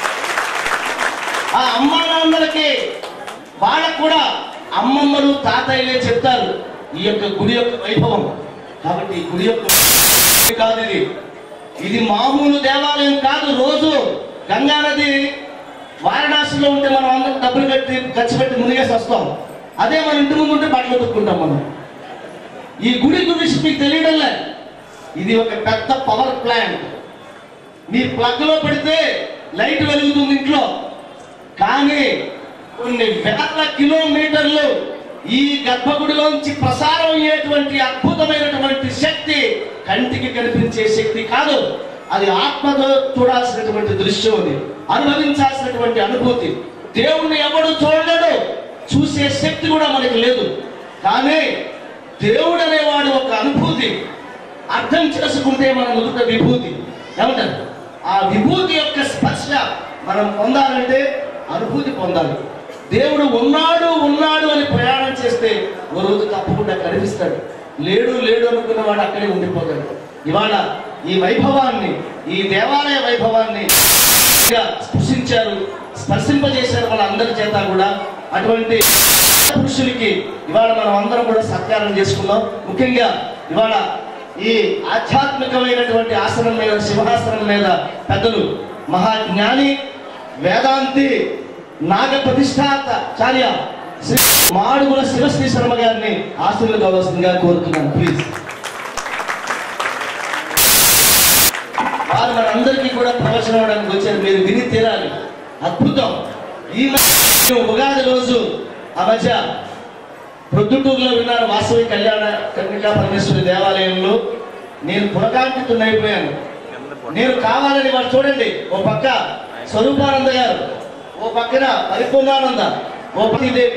ఆ అమ్మా నాన్నలకి వాళ్ళకు కూడా అమ్మమ్మలు తాతయ్యలే చెప్తారు ఈ యొక్క గుడి యొక్క వైభవం కాబట్టి ఈ గుడి యొక్క కాదు ఇది ఇది మామూలు దేవాలయం కాదు రోజు గంగా నది వారణాసిలో ఉంటే మనం అందరం డబ్బులు కట్టి ఖర్చు పెట్టి మునిగేసి వస్తాం అదే మన ఇంటి ముందు ఉంటే బట్టలు ఉతుక్కుంటాం మనం ఈ గుడి గురించి మీకు తెలియడంలే ఇది ఒక పెద్ద పవర్ ప్లాంట్ మీ ప్లగ్ లో పెడితే లైట్ వెలుగుతుంది ఇంట్లో కానీ కొన్ని వేల కిలోమీటర్లు ఈ గర్భగుడిలోంచి ప్రసారం అయ్యేటువంటి అద్భుతమైనటువంటి శక్తి కంటికి కనిపించే శక్తి కాదు అది ఆత్మతో చూడాల్సినటువంటి దృశ్యం అది అనుభవించాల్సినటువంటి అనుభూతి దేవుణ్ణి ఎవడు చూడలేడు చూసే శక్తి కూడా మనకి లేదు కానీ దేవుడు అనేవాడు ఒక అనుభూతి అర్థం చేసుకుంటే మన నుదుట విభూతి ఏమంటారు ఆ విభూతి యొక్క స్పర్శ మనం పొందాలంటే అనుభూతి పొందాలి దేవుడు ఉన్నాడు ఉన్నాడు అని ప్రయాణం చేస్తే ఓ రోజు తప్పకుండా కనిపిస్తాడు లేడు లేడు అనుకున్నవాడు అక్కడే ఉండిపోతాడు ఇవాళ ఈ వైభవాన్ని ఈ దేవాలయ వైభవాన్ని గా స్పృశించారు స్పర్శింపజేశారు మన అందరి చేత కూడా అటువంటి పురుషులకి ఇవాళ మనం అందరం కూడా సత్కారం చేసుకున్నాం ముఖ్యంగా ఇవాళ ఈ ఆధ్యాత్మికమైనటువంటి ఆసనం మీద సింహాసనం మీద పెద్దలు మహాజ్ఞాని వేదాంతి నాగ ప్రతిష్టాచార్య శ్రీ మాడుగుల శివశ్రీ శర్మ గారిని ఆశీర్వదించవలసిందిగా కోరుతున్నాను ప్లీజ్ వారు మనందరికీ కూడా ప్రవచనం అవడానికి వచ్చారు మీరు విని తీరాలి అద్భుతం ఈ మధ్య ఉగాది రోజు ఆ మధ్య ప్రొద్దుటూరులో విన్నారు వాసవి కళ్యాణ కన్నికా పరమేశ్వరి దేవాలయంలో నేను పురకాంకితున్నైపోయాను నేను కావాలని వాళ్ళు చూడండి ఓ పక్క స్వరూపానంద గారు ఓ పక్కన పరిపూర్ణానంద ఓ పతిదేవి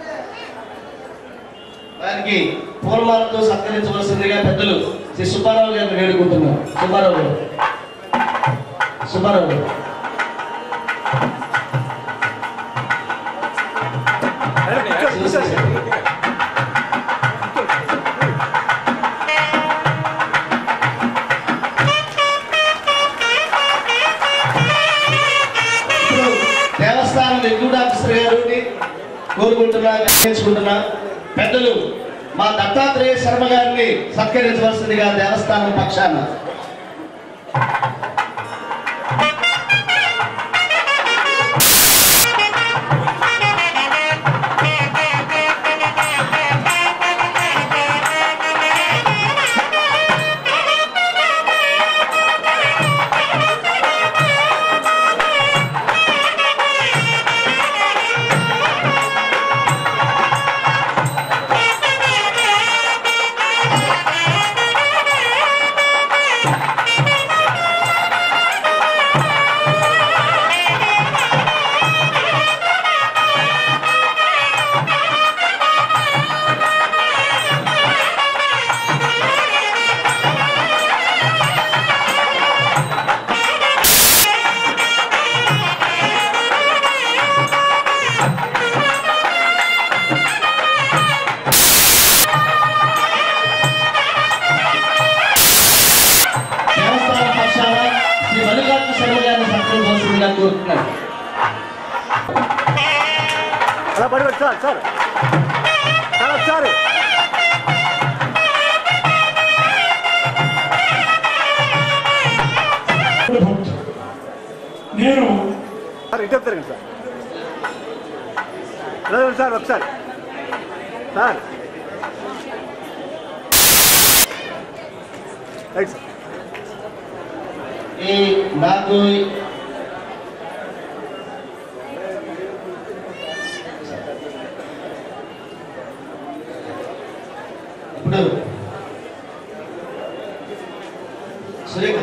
వారికి పూర్వాలతో సత్కరించవలసిందిగా పెద్దలు శ్రీ సుబ్బారావు గారిని వేడుకుంటున్నారు సుబ్బారావు గారు సుబ్బారావు గారు ఇప్పుడు దేవస్థానం ఎగ్జిక్యూటివ్ ఆఫీసర్ గారిని కోరుకుంటున్నా నిర్ణయించుకుంటున్నా పెద్దలు మా దత్తాత్రేయ శర్మ గారిని సత్కరించవలసిందిగా దేవస్థానం పక్షాన దేవస్థానం పక్షాన శ్రీ మల్లికార్జున శర్మ గారిని సత్కరించవలసిందిగా కోరుతున్నాను అలా పడిపెట్టు సార్ సార్ సార్ ఒకసారి నేను సార్ ఇటు తిరగండి సార్ ఇలా సార్ ఒకసారి సార్ రైట్ సార్ ఈ నాకు ఇప్పుడు సురేఖ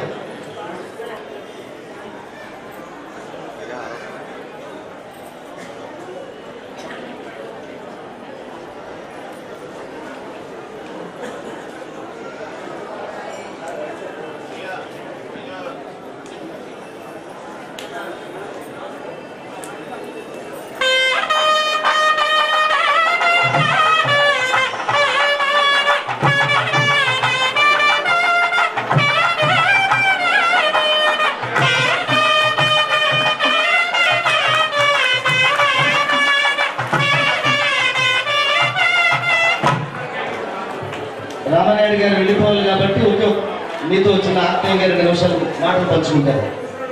రామానాయుడు గారు వెళ్ళిపోవాలి కాబట్టి ఒక మీతో వచ్చిన ఆత్మీయ గారి రెండు నిమిషాలు మాటలు పంచుకుంటారు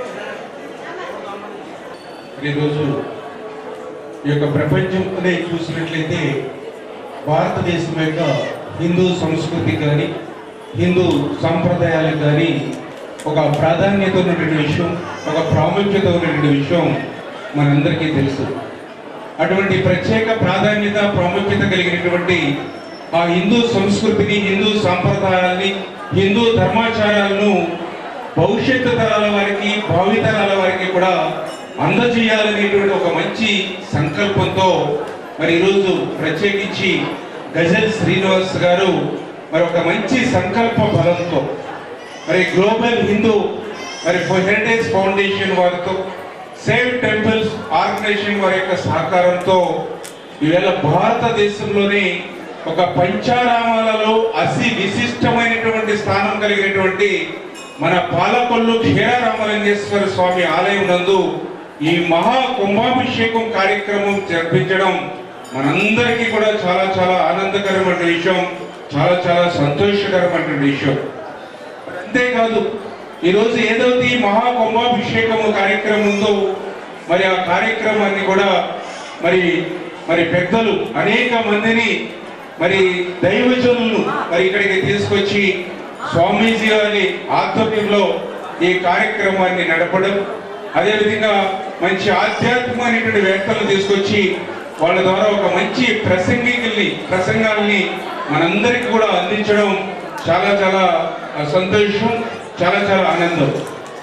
ఈరోజు ఈ యొక్క ప్రపంచంలోనే చూసినట్లయితే భారతదేశం యొక్క హిందూ సంస్కృతి కానీ హిందూ సాంప్రదాయాలకు కానీ ఒక ప్రాధాన్యత ఉన్నటువంటి విషయం ఒక ప్రాముఖ్యత ఉన్నటువంటి విషయం మనందరికీ తెలుసు అటువంటి ప్రత్యేక ప్రాధాన్యత ప్రాముఖ్యత కలిగినటువంటి ఆ హిందూ సంస్కృతిని హిందూ సాంప్రదాయాల్ని హిందూ ధర్మాచారాలను భవిష్యత్తు తరాల వారికి భావితరాల వారికి కూడా అందజేయాలనేటువంటి ఒక మంచి సంకల్పంతో మరి ఈరోజు ప్రత్యేకించి గజల్ శ్రీనివాస్ గారు మరి ఒక మంచి సంకల్ప బలంతో మరి గ్లోబల్ హిందూ మరి హెరిటేజ్ ఫౌండేషన్ వారితో సేవ్ టెంపుల్స్ ఆర్గనైజేషన్ వారి యొక్క సహకారంతో ఈవేళ భారతదేశంలోనే ఒక పంచారామాలలో అసి విశిష్టమైనటువంటి స్థానం కలిగినటువంటి మన పాలకొల్లు క్షీరారామలింగేశ్వర స్వామి ఆలయం నందు ఈ మహా కుంభాభిషేకం కార్యక్రమం జరిపించడం మనందరికీ కూడా చాలా చాలా ఆనందకరమైన విషయం చాలా చాలా సంతోషకరమైన విషయం మరి అంతేకాదు ఈరోజు ఏదైతే ఈ మహా కుంభాభిషేకము కార్యక్రమం ఉందో మరి ఆ కార్యక్రమాన్ని కూడా మరి మరి పెద్దలు అనేక మందిని మరి దైవజనులను మరి ఇక్కడికి తీసుకొచ్చి స్వామీజీ గారి ఆధ్వర్యంలో ఈ కార్యక్రమాన్ని నడపడం అదేవిధంగా మంచి ఆధ్యాత్మికమైనటువంటి వేత్తలు తీసుకొచ్చి వాళ్ళ ద్వారా ఒక మంచి ప్రసంగికుల్ని ప్రసంగాల్ని మనందరికీ కూడా అందించడం చాలా చాలా సంతోషం చాలా చాలా ఆనందం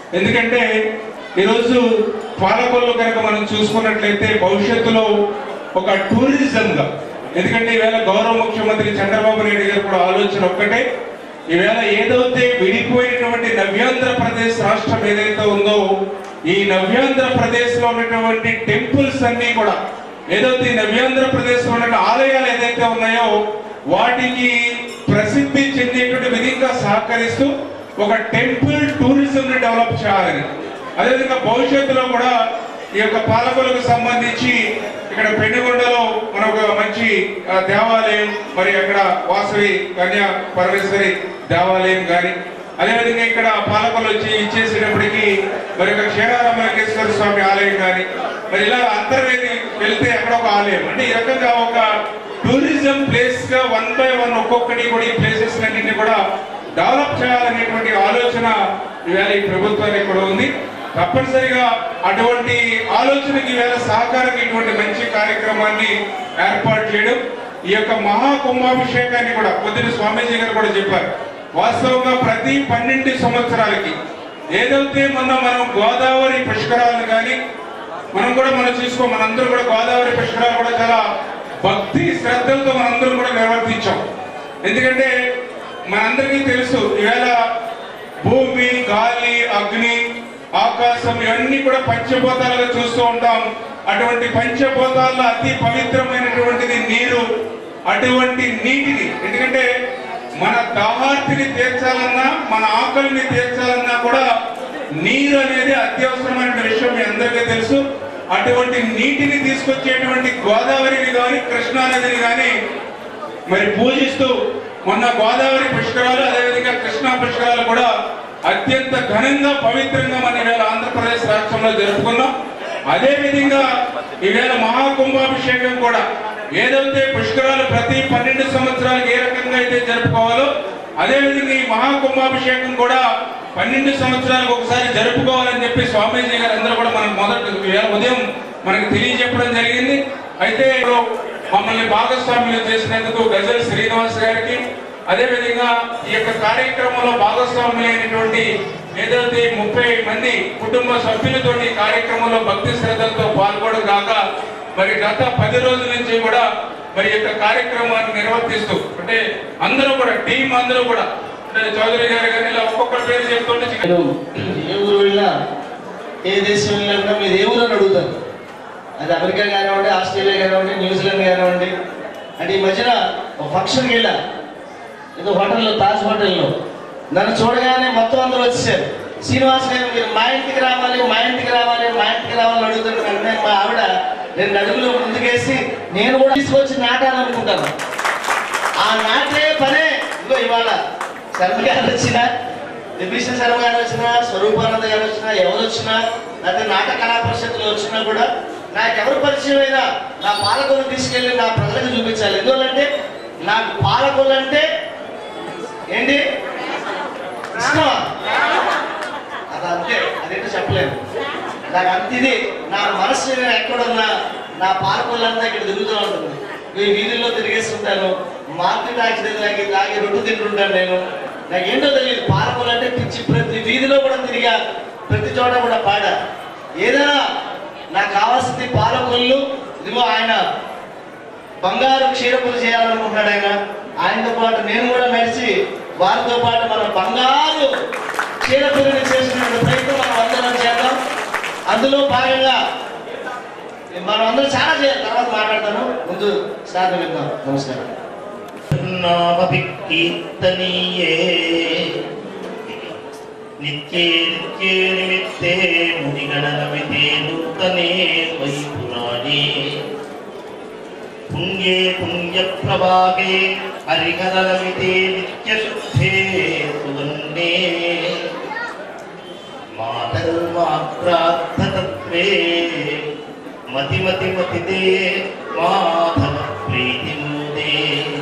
ఎందుకంటే ఈరోజు పాలకొల్లు కనుక మనం చూసుకున్నట్లయితే భవిష్యత్తులో ఒక టూరిజంగా ఎందుకంటే ఈవేళ గౌరవ ముఖ్యమంత్రి చంద్రబాబు నాయుడు గారు కూడా ఆలోచన ఒక్కటే ఈవేళ ఏదైతే విడిపోయినటువంటి నవ్యాంధ్రప్రదేశ్ రాష్ట్రం ఏదైతే ఉందో ఈ నవ్యాంధ్రప్రదేశ్ లో ఉన్నటువంటి టెంపుల్స్ అన్ని కూడా ఏదైతే ఈ నవ్యాంధ్రప్రదేశ్ లో ఉన్న ఆలయాలు ఏదైతే ఉన్నాయో వాటికి ప్రసిద్ధి చెందేటువంటి విధంగా సహకరిస్తూ ఒక టెంపుల్ టూరిజం ని డెవలప్ చేయాలని అదేవిధంగా భవిష్యత్తులో కూడా ఈ యొక్క పాలకులకు సంబంధించి ఇక్కడ పెనుగొండలో మన ఒక మంచి ఆ, దేవాలయం మరి అక్కడ వాసవి కన్యా పరమేశ్వరి దేవాలయం కానీ అదేవిధంగా ఇక్కడ పాలకులు వచ్చి ఇచ్చేసేటప్పటికి మరి ఒక క్షీరారామలింగేశ్వర స్వామి ఆలయం కానీ మరి ఇలా అంతర్వేది వెళ్తే అక్కడ ఒక ఆలయం అంటే ఈ రకంగా ఒక టూరిజం ప్లేస్ గా వన్ బై వన్ ఒక్కొక్కటి కూడా ఈ ప్లేసెస్ అన్నింటినీ కూడా డెవలప్ చేయాలనేటువంటి ఆలోచన ఇవాళ ఈ ప్రభుత్వానికి కూడా ఉంది తప్పనిసరిగా అటువంటి ఆలోచనకి ఈవేళ సహకారం ఇటువంటి మంచి కార్యక్రమాన్ని ఏర్పాటు చేయడం ఈ యొక్క మహా కుంభాభిషేకాన్ని కూడా పొద్దున స్వామీజీ గారు కూడా చెప్పారు వాస్తవంగా ప్రతి పన్నెండు సంవత్సరాలకి ఏదైతే మొన్న మనం గోదావరి పుష్కరాలను కానీ మనం కూడా మనం చూసుకో మనందరూ కూడా గోదావరి పుష్కరాలు కూడా చాలా భక్తి శ్రద్ధలతో మనందరం కూడా నిర్వర్తించాం ఎందుకంటే మనందరికీ తెలుసు ఈవేళ భూమి గాలి అగ్ని ఆకాశం ఇవన్నీ కూడా పంచభూతాలుగా చూస్తూ ఉంటాం అటువంటి పంచభూతాల్లో అతి పవిత్రమైనటువంటిది నీరు అటువంటి నీటిని ఎందుకంటే మన దాహార్తిని తీర్చాలన్నా మన ఆకలిని తీర్చాలన్నా కూడా నీరు అనేది అత్యవసరమైన విషయం మీ అందరికీ తెలుసు అటువంటి నీటిని తీసుకొచ్చేటువంటి గోదావరిని కానీ కృష్ణా నదిని కానీ మరి పూజిస్తూ మొన్న గోదావరి పుష్కరాలు అదేవిధంగా కృష్ణా పుష్కరాలు కూడా అత్యంత ఘనంగా పవిత్రంగా మన ఈవేళ ఆంధ్రప్రదేశ్ రాష్ట్రంలో జరుపుకున్నాం అదే విధంగా ఈవేళ మహాకుంభాభిషేకం కూడా ఏదైతే పుష్కరాలు ప్రతి పన్నెండు సంవత్సరాలకు ఏ రకంగా అయితే జరుపుకోవాలో అదే విధంగా ఈ మహాకుంభాభిషేకం కూడా పన్నెండు సంవత్సరాలకు ఒకసారి జరుపుకోవాలని చెప్పి స్వామీజీ గారు అందరూ కూడా మనకు మొదట ఈవేళ ఉదయం మనకు తెలియజెప్పడం జరిగింది అయితే ఇప్పుడు మమ్మల్ని భాగస్వామ్యం చేసినందుకు గజల్ శ్రీనివాస్ గారికి అదే విధంగా ఈ యొక్క కార్యక్రమంలో భాగస్వాములైనటువంటి ఏదైతే ముప్పై మంది కుటుంబ సభ్యులతోటి ఈ కార్యక్రమంలో భక్తి శ్రద్ధలతో పాల్గొనడం కాక మరి గత పది రోజుల నుంచి కూడా మరి ఈ యొక్క కార్యక్రమాన్ని నిర్వర్తిస్తూ అంటే అందరూ కూడా టీం అందరూ కూడా అంటే చౌదరి గారు కానీ ఇలా ఒక్కొక్కరి పేరు చెప్తుంటే నేను ఏ ఊరు వెళ్ళినా ఏ దేశం వెళ్ళినా మీరు ఏ ఊరు అని అడుగుతారు అది అమెరికా కానివ్వండి ఆస్ట్రేలియా కానివ్వండి న్యూజిలాండ్ కానివ్వండి అంటే ఈ మధ్యన ఒక ఫంక్షన్కి వెళ్ళా ఏదో హోటల్లో తాజ్ హోటల్లో నన్ను చూడగానే మొత్తం అందరూ వచ్చేసారు శ్రీనివాస్ గారు మీరు మా ఇంటికి రావాలి మా ఇంటికి రావాలి మా ఇంటికి రావాలని అడుగుతుంటే వెంటనే మా ఆవిడ రెండు అడుగులు ముందుకేసి నేను కూడా తీసుకొచ్చి నాటాలనుకుంటాను ఆ నాటే పనే ఇదిగో ఇవాళ శర్మ గారు వచ్చినా విభీషణ శర్మ గారు వచ్చినా స్వరూపానంద గారు వచ్చినా ఎవరు వచ్చినా లేకపోతే నాటక కళా పరిషత్తులు వచ్చినా కూడా నాకు ఎవరు పరిచయం అయినా నా పాలకులను తీసుకెళ్ళి నా ప్రజలకు చూపించాలి ఎందువల్లంటే నాకు పాలకులు అంటే ఏంటి ఇష్టమా అది అంతే అదేంటో చెప్పలేదు నాకు అంత ఇది నా మనసు నేను ఎక్కడున్నా నా పాలకులంతా ఇక్కడ తిరుగుతూ ఉంటుంది ఈ వీధుల్లో తిరిగేస్తుంటాను మార్కెట్ ఆక్సిడెంట్ తాగి తాగి రొట్టు తింటుంటాను నేను నాకు ఏంటో తెలియదు పాలకులు అంటే పిచ్చి ప్రతి వీధిలో కూడా తిరిగా ప్రతి చోట కూడా పాడ ఏదైనా నాకు కావాల్సింది పాలకొల్లు ఇదిగో ఆయన బంగారు క్షీరపులు చేయాలనుకుంటున్నాడు ఆయన ఆయనతో పాటు నేను కూడా నడిచి వారితో పాటు మన బంగారు క్షీరపులిని చేసినటువంటి ప్రయత్నం మనం అందరం చేద్దాం అందులో భాగంగా మనం అందరం చాలా చేయాలి తర్వాత మాట్లాడతాను ముందు సార్ విద్దాం నమస్కారం నామపి కీర్తనీయే నిత్యే నిత్యే నిమిత్తే మునిగణనమితే నూతనే వై పురాణే పుణ్యే పుణ్యప్రభాగే హరిహరమితే నిత్యశుద్ధే సువర్ణే మాతర్మాత్రార్థతత్వే మతి మతి మతిదే మాధవ ప్రీతిముదే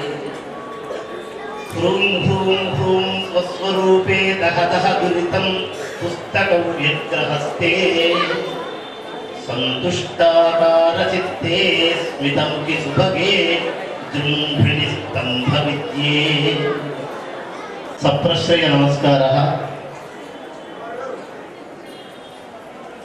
హ్రూం హ్రూం హ్రూం స్వస్వరూపే దహ దహ దురితం పుస్తక వ్యగ్రహస్తే సంతుష్టాకారచిత్తే స్మితం విసుభగే జృంభిణి స్కంధ విద్యే సప్రశ్రయ నమస్కార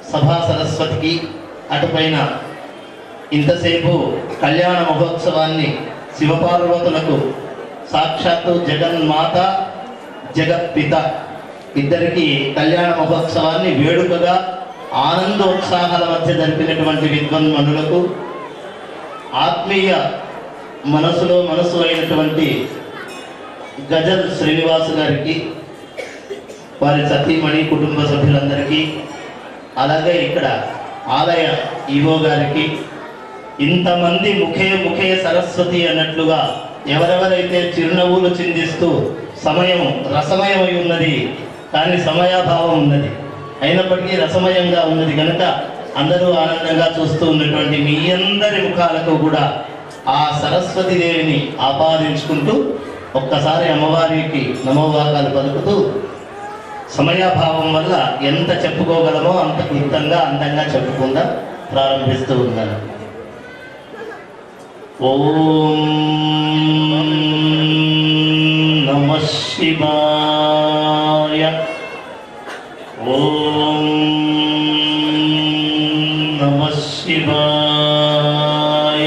సభా సరస్వతికి అటుపైన ఇంతసేపు కళ్యాణ మహోత్సవాన్ని శివపార్వతులకు సాక్షాత్తు జగన్మాత జగత్పిత ఇద్దరికి కళ్యాణ మహోత్సవాన్ని వేడుకగా ఆనందోత్సాహాల మధ్య జరిపినటువంటి విద్వన్మనులకు ఆత్మీయ మనసులో మనసు అయినటువంటి గజల్ శ్రీనివాస్ గారికి వారి సతీమణి కుటుంబ సభ్యులందరికీ అలాగే ఇక్కడ ఆలయ ఈవో గారికి ఇంతమంది ముఖే ముఖే సరస్వతి అన్నట్లుగా ఎవరెవరైతే చిరునవ్వులు చిందిస్తూ సమయం రసమయమై ఉన్నది కానీ సమయాభావం ఉన్నది అయినప్పటికీ రసమయంగా ఉన్నది కనుక అందరూ ఆనందంగా చూస్తూ ఉన్నటువంటి మీ అందరి ముఖాలకు కూడా ఆ సరస్వతి దేవిని ఆపాదించుకుంటూ ఒక్కసారి అమ్మవారికి నమోవాకాలు పలుకుతూ సమయాభావం వల్ల ఎంత చెప్పుకోగలమో అంత క్లుప్తంగా అందంగా చెప్పుకుందా ప్రారంభిస్తూ ఉన్నాను ఓం నమ శివాయ ఓం నమ శివాయ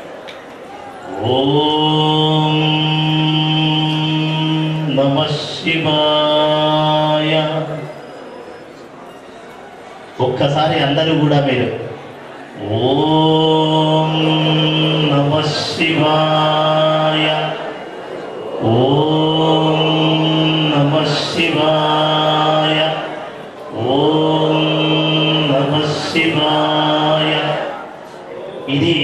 ఓం నమ శివాయ ఒక్కసారి అందరూ కూడా మీరు ఓం నమ శివాయ ఓం నమ శివాయ ఓం నమ శివాయ ఇది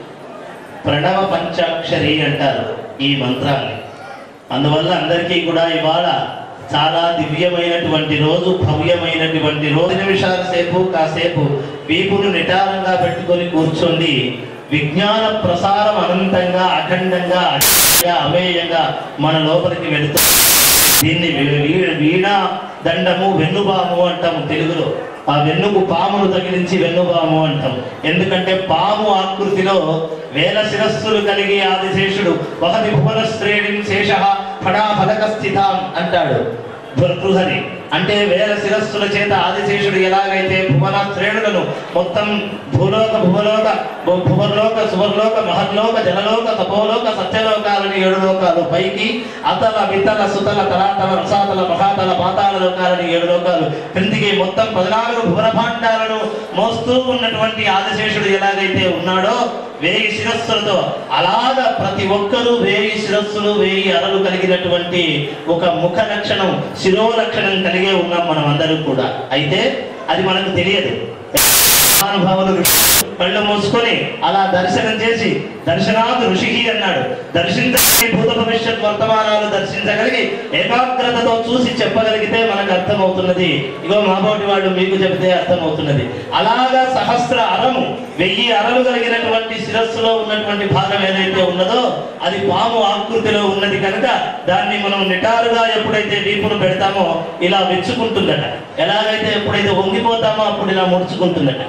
ప్రణవ పంచాక్షరి అంటారు ఈ మంత్రాన్ని అందువల్ల అందరికీ కూడా ఇవాళ చాలా దివ్యమైనటువంటి రోజు భవ్యమైనటువంటి రోజు నిమిషాల సేపు కాసేపు వీపును నిటారంగా పెట్టుకొని కూర్చోండి విజ్ఞాన ప్రసారం అనంతంగా అఖండంగా అఖండంగా, అమేయంగా మన లోపలికి వెళుతుంది దీన్ని వీ- వీ- వీణా దండము వెన్నుబాము అంటాము తెలుగులో ఆ వెన్నుకు పామును తగిలించి వెన్నుబాము అంటాం ఎందుకంటే పాము ఆకృతిలో వేల శిరస్సులు కలిగి ఆదిశేషుడు వహది భువన శ్రేణి శేష ఫడా ఫలక స్థితాం అంటాడు బృహరి అంటే వేల శిరస్సుల చేత ఆదిశేషుడు ఎలాగైతే భువన శ్రేణులను మొత్తం భూలోక భువలోక భు- భువర్లోక సువర్లోక మహర్లోక జలలోక తపోలోక సత్యలోకాలని ఏడు లోకాలు పైకి అతల వితల సుతల తలాతల రసాతల మహాతల పాతాల లోకాలని ఏడు లోకాలు క్రిందికి మొత్తం పద్నాలుగు భువన భాండాలను మోస్తూ ఉన్నటువంటి ఆదిశేషుడు ఎలాగైతే ఉన్నాడో వేయి శిరస్సులతో అలాగ ప్రతి ఒక్కరూ వేయి శిరస్సులు వేయి అరలు కలిగినటువంటి ఒక ముఖ లక్షణం శిరో లక్షణం కలిగే ఉన్నాం మనం అందరం కూడా అయితే అది మనకు తెలియదు మహానుభావులు కళ్ళు మూసుకొని అలా దర్శనం చేసి దర్శనాత్ ఋషికి అన్నాడు దర్శించగలిగి భూత భవిష్యత్ వర్తమానాలు దర్శించగలిగి ఏకాగ్రతతో చూసి చెప్పగలిగితే మనకు అర్థమవుతున్నది ఇగో మాబోటి వాళ్ళు మీకు చెబితే అర్థమవుతున్నది అలాగా సహస్ర అరము వెయ్యి అరలు కలిగినటువంటి శిరస్సులో ఉన్నటువంటి భాగం ఏదైతే ఉన్నదో అది పాము ఆకృతిలో ఉన్నది కనుక దాన్ని మనం నిటారుగా ఎప్పుడైతే వీపును పెడతామో ఇలా మెచ్చుకుంటుందట ఎలాగైతే ఎప్పుడైతే వంగిపోతామో అప్పుడు ఇలా ముడుచుకుంటుందట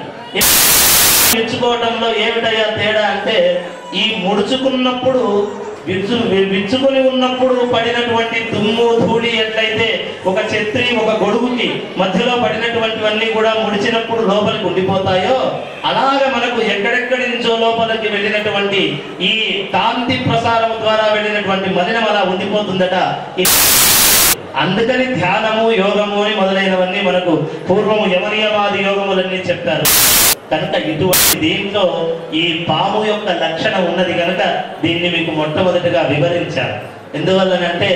విచ్చుకోవడంలో ఏమిటయ్యా తేడా అంటే ఈ ముడుచుకున్నప్పుడు విచ్చు వి- విచ్చుకొని ఉన్నప్పుడు పడినటువంటి దుమ్ము ధూళి ఎట్లయితే ఒక ఛత్రి ఒక గొడుగుకి మధ్యలో పడినటువంటివన్నీ కూడా ముడిచినప్పుడు లోపలికి ఉండిపోతాయో అలాగ మనకు ఎక్కడెక్కడి నుంచో లోపలికి వెళ్ళినటువంటి ఈ కాంతి ప్రసారం ద్వారా వెళ్ళినటువంటి మలినం అలా ఉండిపోతుందట ఈ అందుకని ధ్యానము యోగము అని మొదలైనవన్నీ మనకు పూర్వము యమనియమాది యోగములన్నీ చెప్పారు కనుక ఇటువంటి దీంట్లో ఈ పాము యొక్క లక్షణం ఉన్నది కనుక దీన్ని మీకు మొట్టమొదటిగా వివరించారు ఎందువల్లనంటే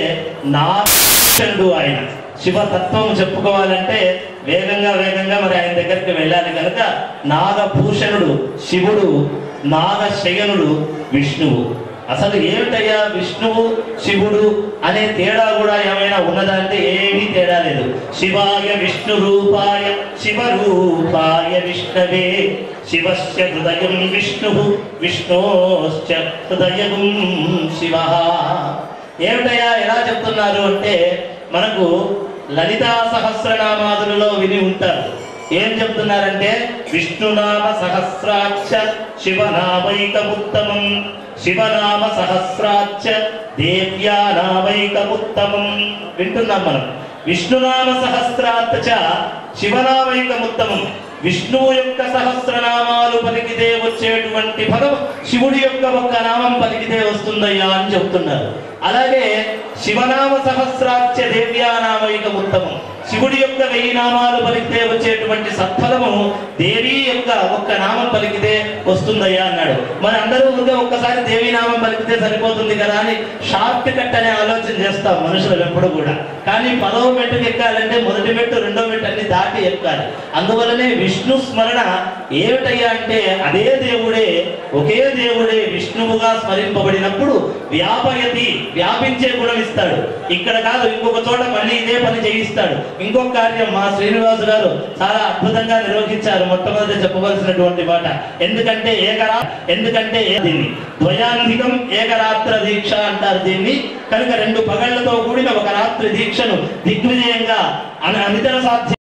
నాడు ఆయన శివతత్వం చెప్పుకోవాలంటే వేగంగా వేగంగా మరి ఆయన దగ్గరికి వెళ్ళాలి కనుక నాగభూషణుడు శివుడు నాగశయనుడు విష్ణువు అసలు ఏమిటయ్యా విష్ణువు శివుడు అనే తేడా కూడా ఏమైనా ఉన్నదా అంటే ఏమీ తేడా లేదు శివాయ విష్ణు రూపాయ శివ రూపాయ విష్ణవే శివస్య హృదయం విష్ణు విష్ణోశ్చ హృదయం శివ ఏమిటయ్యా ఎలా చెప్తున్నారు అంటే మనకు లలితా సహస్రనామాదులలో విని ఉంటారు ఏం చెప్తున్నారంటే విష్ణునామ సహస్రాక్ష శివనామైకముత్తమం శివనామ సహస్రాక్ష దేవ్యా నామైకముత్తమం వింటున్నాం మనం విష్ణునామ సహస్రాత్ చ శివనామైకముత్తమం విష్ణువు యొక్క సహస్రనామాలు పలికితే వచ్చేటువంటి పదం శివుడి యొక్క ఒక్క నామం పలికితే వస్తుందయ్యా అని చెప్తున్నారు అలాగే శివనామ సహస్రాక్ష దేవ్యానామైక ఉత్తమం శివుడి యొక్క వెయ్యి నామాలు పలికితే వచ్చేటువంటి సత్ఫలము దేవి యొక్క ఒక్క నామం పలికితే వస్తుందయ్యా అన్నాడు మరి అందరూ ఊరికే ఒక్కసారి దేవి నామం పలికితే సరిపోతుంది కదా అని షార్ట్ కట్ అనే ఆలోచన చేస్తాం మనుషులు ఎప్పుడు కూడా కానీ పదవ మెట్టుకు ఎక్కాలంటే మొదటి మెట్టు రెండో మెట్టు అన్ని దాటి ఎక్కాలి అందువలనే విష్ణు స్మరణ ఏమిటయ్యా అంటే అదే దేవుడే ఒకే దేవుడే విష్ణువుగా స్మరింపబడినప్పుడు వ్యాపయతి వ్యాపించే గుణం ఇస్తాడు ఇక్కడ కాదు ఇంకొక చోట మళ్ళీ ఇదే పని చేయిస్తాడు ఇంకొక కార్యం మా శ్రీనివాసు గారు చాలా అద్భుతంగా నిర్వహించారు మొట్టమొదటి చెప్పవలసినటువంటి మాట ఎందుకంటే ఏకరా ఎందుకంటే ఏ- దీన్ని ద్వయాధికం ఏకరాత్ర దీక్ష అంటారు దీన్ని కనుక రెండు పగళ్లతో కూడిన ఒక రాత్రి దీక్షను దిగ్విజయంగా అన- అనితర సాధ్యం